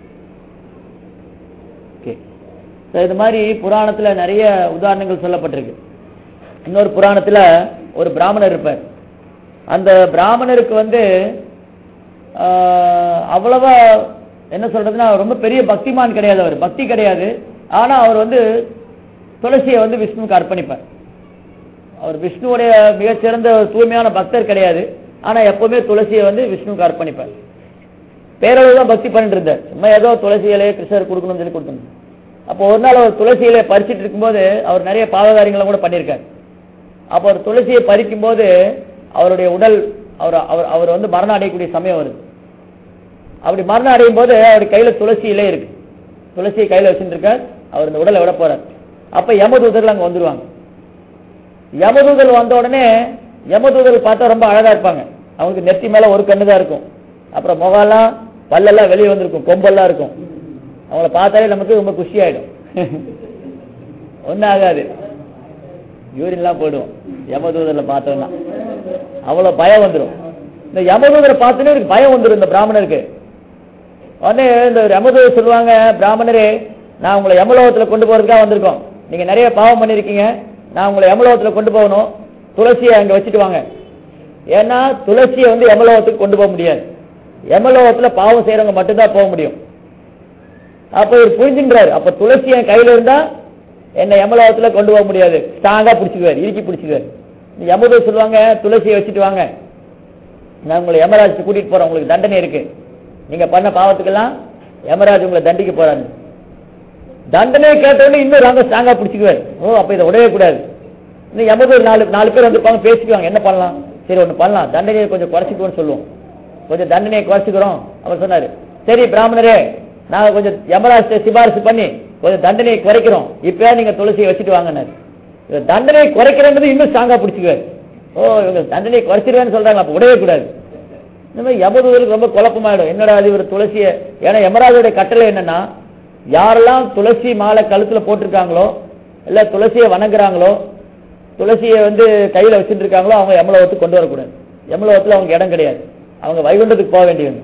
Okay. So, இது மாதிரி புராணத்துல நிறைய உதாரணங்கள் சொல்லப்பட்டிருக்கு இன்னொரு புராணத்துல ஒரு பிராமணர் இருப்பார் அந்த பிராமணருக்கு வந்து ஆஹ், அவ்வளவா என்ன சொல்றதுன்னா ரொம்ப பெரிய பக்திமான் கிடையாது அவர் பக்தி கிடையாது ஆனா அவர் வந்து துளசியை வந்து விஷ்ணுவுக்கு அர்ப்பணிப்பார் அவர் விஷ்ணுவுடைய மிகச்சிறந்த ஒரு தூய்மையான பக்தர் கிடையாது ஆனா எப்பவுமே துளசியை வந்து விஷ்ணுவுக்கு அர்ப்பணிப்பார் பேரளவு தான் பக்தி பண்ணிட்டு இருந்தார் சும்மா ஏதோ துளசி இலையை கிருஷ்ணர் கொடுக்கணும்னு சொல்லி கொடுத்தாங்க அப்போ ஒரு நாள் அவர் துளசி இலையை பறிச்சிட்டு இருக்கும்போது அவர் நிறைய பாவகாரியங்களை கூட பண்ணியிருக்காரு அப்போ ஒரு துளசியை பறிக்கும் போது அவருடைய உடல் அவர் அவர் அவர் வந்து மரணம் அடையக்கூடிய சமயம் வருது அப்படி மரணம் அடையும் போது அவர் கையில துளசி இலை இருக்கு துளசியை கையில வச்சுட்டு இருக்கார் அவர் இந்த உடலை விட போறார் அப்ப யமதூதர்கள் அங்க வந்துருவாங்க யமதூதர்கள் வந்த உடனே யமதூதர்கள் பார்த்தா ரொம்ப அழகா இருப்பாங்க அவங்களுக்கு நெத்தி மேல ஒரு கண்ணு தான் இருக்கும் அப்புறம் முகம்லாம் பல்லெல்லாம் வெளியே வந்திருக்கும் கொம்பெல்லாம் இருக்கும் அவங்கள பார்த்தாலே நமக்கு ரொம்ப குஷி ஆயிடும் ஒன்றும் ஆகாது யூரின்லாம் போயிடுவோம் யமதூதரில் பார்த்தோம்னா அவ்வளோ பயம் வந்துடும் இந்த யமதூதரை பார்த்தோன்னே இவருக்கு பயம் வந்துடும் இந்த பிராமணருக்கு உடனே இந்த யமதூதர் சொல்லுவாங்க பிராமணரே நான் உங்களை யமலோகத்தில் கொண்டு போறதுக்காக வந்திருக்கோம் நீங்க நிறைய பாவம் பண்ணிருக்கீங்க நான் உங்களை யமலோகத்தில் கொண்டு போகணும் துளசியை அங்க வச்சுட்டு வாங்க ஏன்னா துளசியை வந்து யமலோகத்துக்கு கொண்டு போக முடியாது யமலோகத்துல பாவம் செய்யறவங்க மட்டும்தான் போக முடியும் அப்ப இவர் புரிஞ்சுன்றாரு அப்ப துளசி என் கையில இருந்தா என்ன யமலோகத்துல கொண்டு போக முடியாது ஸ்ட்ராங்கா பிடிச்சிக்குவார் இறுக்கி பிடிச்சிக்குவார் யமதூர் சொல்லுவாங்க துளசியை வச்சுட்டு வாங்க நான் உங்களை யமராஜ் கூட்டிட்டு போறேன் உங்களுக்கு தண்டனை இருக்கு நீங்க பண்ண பாவத்துக்கெல்லாம் யமராஜ் உங்களை தண்டிக்க போறாரு தண்டனை கேட்டோடனே இன்னும் ராங்க ஸ்ட்ராங்கா பிடிச்சிக்குவார் ஓ அப்ப இதை உடவே கூடாது இன்னும் யமதூர் நாலு நாலு பேர் வந்திருப்பாங்க பேசிக்குவாங்க என்ன பண்ணலாம் சரி ஒண்ணு பண்ணலாம் தண்டனையை கொஞ்சம் குறைச்சிக்குவோம்னு சொல்லுவோம் கொஞ்சம் தண்டனையை குறைச்சிக்கிறோம் அவர் சொன்னாரு சரி பிராமணரே நாங்க கொஞ்சம் யமராஜ்ட சிபாரிசு பண்ணி கொஞ்சம் தண்டனையை குறைக்கிறோம் இப்ப நீங்க துளசியை வச்சுட்டு வாங்கினாரு இவர் தண்டனையை குறைக்கிறேன்றது இன்னும் ஸ்ட்ராங்கா பிடிச்சிக்குவார் ஓ இவங்க தண்டனையை குறைச்சிருவேன்னு சொல்றாங்க அப்ப விடவே கூடாது இந்த மாதிரி யமதூதருக்கு ரொம்ப குழப்பமாயிடும் என்னடா இது ஒரு துளசியை ஏன்னா யமராஜோட கட்டளை என்னன்னா யாரெல்லாம் துளசி மாலை கழுத்துல போட்டிருக்காங்களோ இல்ல துளசியை வணங்குறாங்களோ துளசியை வந்து கையில வச்சுட்டு இருக்காங்களோ அவங்க யமலோகத்துக்கு கொண்டு வரக்கூடாது யமலோகத்துல அவங்க இடம் கிடையாது அவங்க வைகுண்டத்துக்கு போக வேண்டியது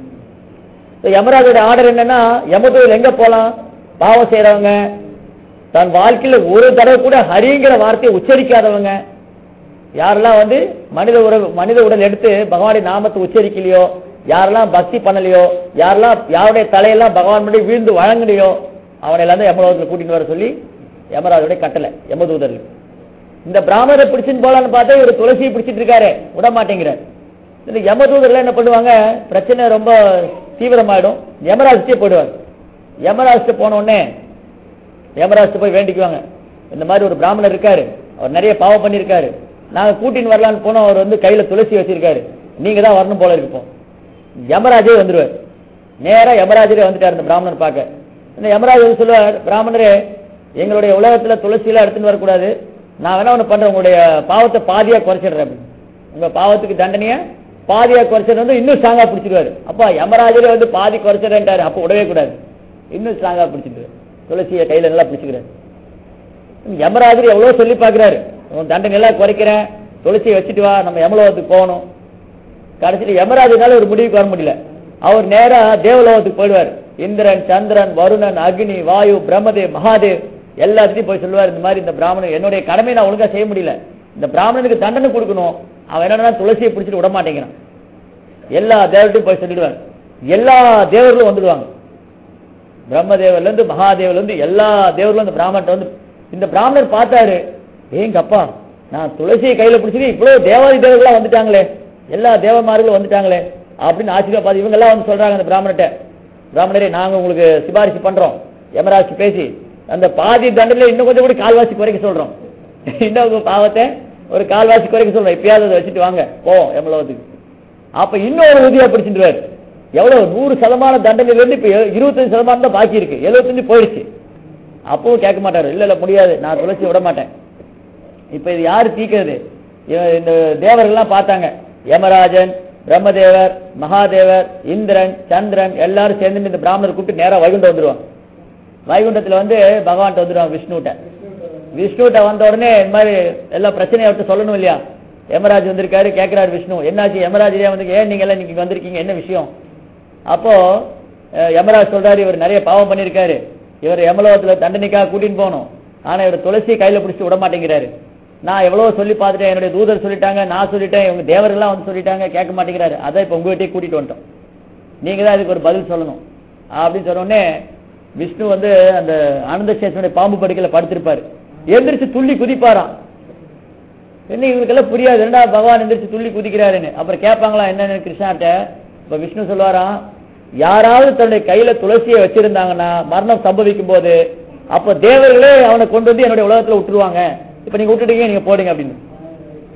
இப்ப யமராஜோட ஆர்டர் என்னன்னா யமதூர் எங்க போலாம் பாவம் செய்யறவங்க தன் வாழ்க்கையில ஒரு தடவை கூட ஹரிங்கிற வார்த்தையை உச்சரிக்காதவங்க யாரெல்லாம் வந்து மனித உறவு மனித உடல் எடுத்து பகவானுடைய நாமத்தை உச்சரிக்கலையோ யாரெல்லாம் பக்தி பண்ணலையோ யாரெல்லாம் யாருடைய தலையெல்லாம் பகவான் முன்னாடி வீழ்ந்து வழங்கலையோ அவனை எல்லாம் யமலோகத்தில் கூட்டிட்டு வர சொல்லி யமராஜுடைய கட்டளை யமதூதர்கள் இந்த பிராமணரை பிடிச்சின்னு போலான்னு பார்த்தா இவர் துளசியை பிடிச்சிட்டு இருக்காரு விட மாட்டேங்கிறார் இந்த யமதூதர்ல என்ன பண்ணுவாங்க பிரச்சனை ரொம்ப தீவிரமாயிடும் யமராஜ்டே போயிடுவார் யமராஜ்ட போன உடனே யமராஜ்ட போய் வேண்டிக்குவாங்க இந்த மாதிரி ஒரு பிராமணர் இருக்காரு அவர் நிறைய பாவம் பண்ணியிருக்காரு நாங்க கூட்டின்னு வரலான்னு போனோம் அவர் வந்து கையில துளசி வச்சிருக்காரு நீங்க தான் வரணும் போல இருப்போம் யமராஜே வந்துருவார் நேரா யமராஜரே வந்துட்டார் இந்த பிராமணர் பார்க்க இந்த யமராஜ் வந்து சொல்லுவார் பிராமணரே எங்களுடைய உலகத்துல துளசி எல்லாம் எடுத்துன்னு வரக்கூடாது நான் வேணா ஒண்ணு பண்றேன் உங்களுடைய பாவத்தை பாதியா குறைச்சிடுறேன் அப்படின்னு. உங்க பாவத்துக்கு தண்டனைய பாதியா குறைச்சது வந்து இன்னும் ஸ்ட்ராங்கா பிடிச்சிருவாரு அப்பா யமராஜரே வந்து பாதி குறைச்சிடுறேன்ட்டாரு அப்ப விடவே கூடாது இன்னும் ஸ்ட்ராங்கா பிடிச்சிட்டு துளசியை கையில நல்லா பிடிச்சிக்கிறாரு யமராஜர் எவ்வளவு சொல்லி பாக்குறாரு உன் தண்டனை எல்லாம் குறைக்கிறேன் துளசியை வச்சுட்டு வா நம்ம யமலோகத்துக்கு போகணும் கடைசியில் யமராஜனால ஒரு முடிவுக்கு வர முடியல அவர் நேரா தேவலோகத்துக்கு போயிடுவார் இந்திரன் சந்திரன் வருணன் அக்னி வாயு பிரம்மதேவ் மகாதேவ் எல்லாத்தையும் போய் சொல்லுவார் இந்த மாதிரி இந்த பிராமணன் என்னுடைய கடமை நான் ஒழுங்கா செய்ய முடியல இந்த பிராமணனுக்கு தண்டனை கொடுக்கணும் அவன் என்னன்னா துளசியை பிடிச்சிட்டு விட மாட்டேங்கிறான் எல்லா தேவர்கிட்டையும் போய் சொல்லிடுவார் எல்லா தேவர்களும் வந்துடுவாங்க பிரம்மதேவர்ல இருந்து மகாதேவர்ல இருந்து எல்லா தேவர்களும் இந்த பிராமணன் வந்து இந்த பிராமணர் பார்த்தாரு ஏங்க அப்பா நான் துளசியை கையில பிடிச்சது இவ்வளவு தேவாதி தேவர்களா வந்துட்டாங்களே எல்லா தேவமார்களும் வந்துட்டாங்களே அப்படின்னு ஆச்சரியம் பார்த்து இவங்க எல்லாம் வந்து சொல்றாங்க அந்த பிராமணர்கிட்ட பிராமணரே நாங்க உங்களுக்கு சிபாரிசு பண்றோம் யமராஜ் பேசி அந்த பாதி தண்டனை இன்னும் கொஞ்சம் கூட கால்வாசி குறைக்க சொல்றோம் இன்னும் உங்க பாவத்தை ஒரு கால்வாசி குறைக்க சொல்றோம் எப்பயாவது அதை வச்சுட்டு வாங்க போவோம் எவ்வளவுக்கு அப்ப இன்னொரு உறுதியா பிடிச்சிட்டுவாரு எவ்வளவு நூறு சதமான தண்டனையில இருந்து இப்ப எ- இருபத்தஞ்சு சதமானம் தான் பாக்கி இருக்கு எழுபத்தஞ்சு போயிடுச்சு அப்பவும் கேட்க மாட்டாரு இல்ல இல்ல முடியாது நான் துளசி விட மாட்டேன் இப்ப இது யாரு தீக்கிறது இவ- இந்த தேவர்கள்லாம் பார்த்தாங்க யமராஜன் பிரம்மதேவர் மகாதேவர் இந்திரன் சந்திரன் எல்லாரும் சேர்ந்து இந்த பிராமணர் கூப்பிட்டு நேரா வைகுண்டம் வந்துருவாங்க வைகுண்டத்துல வந்து பகவான்கிட்ட வந்துருவாங்க விஷ்ணுகிட்ட விஷ்ணுகிட்ட வந்த உடனே இந்த மாதிரி எல்லா பிரச்சனையை அவர்கிட்ட சொல்லணும் இல்லையா யமராஜ் வந்திருக்காரு கேட்கிறாரு விஷ்ணு என்னாச்சு யமராஜ் ஏன் வந்து ஏன் நீங்க எல்லாம் இன்னைக்கு வந்திருக்கீங்க என்ன விஷயம் அப்போ அஹ், யமராஜ் சொல்றாரு இவர் நிறைய பாவம் பண்ணியிருக்காரு இவர் யமலோகத்துல தண்டனைக்காக கூட்டின்னு போகணும் ஆனா இவர் துளசி கையில பிடிச்சி விட மாட்டேங்கிறாரு நான் எவ்வளவு சொல்லி பார்த்துட்டேன் என்னுடைய தூதர் சொல்லிட்டாங்க நான் சொல்லிட்டேன் இவங்க தேவர்கள்லாம் வந்து சொல்லிட்டாங்க கேட்க மாட்டேங்கிறாரு அதான் இப்ப உங்ககிட்டயே கூட்டிட்டு வந்துட்டோம் நீங்க தான் இதுக்கு ஒரு பதில் சொல்லணும் அப்படின்னு சொன்ன உடனே விஷ்ணு வந்து அந்த ஆனந்த சேஷனுடைய பாம்பு படுக்கையில படுத்திருப்பாரு எந்திரிச்சு துள்ளி குதிப்பாராம் என்ன இவங்களுக்கெல்லாம் புரியாது என்னடா பகவான் எந்திரிச்சு துள்ளி குதிக்கிறாருன்னு அப்புறம் கேட்பாங்களா என்னன்னு கிருஷ்ணாட்ட இப்ப விஷ்ணு சொல்லுவாராம் யாராவது தன்னுடைய கையில துளசியை வச்சிருந்தாங்கன்னா மரணம் சம்பவிக்கும் போது அப்ப தேவர்களே அவனை கொண்டு வந்து என்னுடைய உலகத்துல விட்டுருவாங்க இப்ப நீங்க விட்டுட்டீங்க நீங்க போடுங்க அப்படின்னு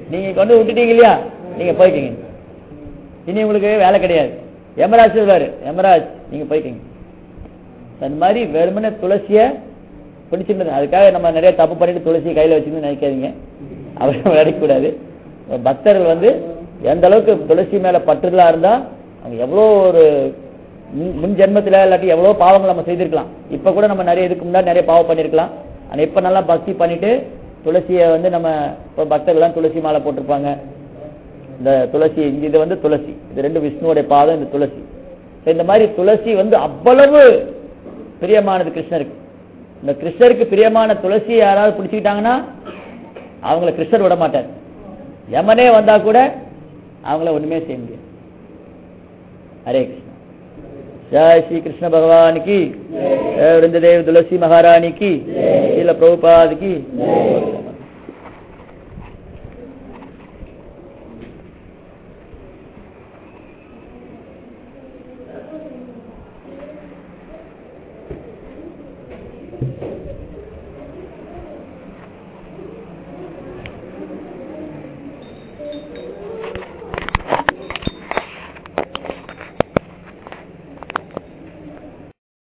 நீங்க கொண்டு விட்டுட்டீங்க இல்லையா நீங்க போய்க்கிங்க இனி உங்களுக்கு வேலை கிடையாது யமராஜ் சொல்வாரு யமராஜ் நீங்க போய்க்கிங்க அந்த மாதிரி வெறுமனே துளசிய பிடிச்சிருந்தது அதுக்காக நம்ம நிறைய தப்பு பண்ணிட்டு துளசியை கையில வச்சுன்னு நினைக்காதீங்க அவர் விளையாடக்கூடாது பக்தர்கள் வந்து எந்த அளவுக்கு துளசி மேல பற்றுதலா இருந்தா அவங்க எவ்வளோ ஒரு முன் முன் ஜென்மத்துல இல்லாட்டி எவ்வளோ பாவங்கள் நம்ம செய்திருக்கலாம் இப்ப கூட நம்ம நிறைய இதுக்கு முன்னாடி நிறைய பாவம் பண்ணிருக்கலாம் ஆனா இப்ப நல்லா பக்தி பண்ணிட்டு துளசியை வந்து நம்ம இப்போ பக்தர்கள்லாம் துளசி மாலை போட்டிருப்பாங்க இந்த துளசி இங்க இது வந்து துளசி இது ரெண்டு விஷ்ணுவோட பாதம் இந்த துளசி So, இந்த மாதிரி துளசி வந்து அவ்வளவு பிரியமானது கிருஷ்ணருக்கு இந்த கிருஷ்ணருக்கு பிரியமான துளசியை யாராவது பிடிச்சிக்கிட்டாங்கன்னா அவங்கள கிருஷ்ணர் விட மாட்டார் யமனே வந்தா கூட அவங்கள ஒண்ணுமே செய்ய முடியாது ஹரே கிருஷ்ணா ஜெய் ஸ்ரீ கிருஷ்ண பகவான் की जय वृंददेव तुलसी महारानी की श्रील प्रभुपाद की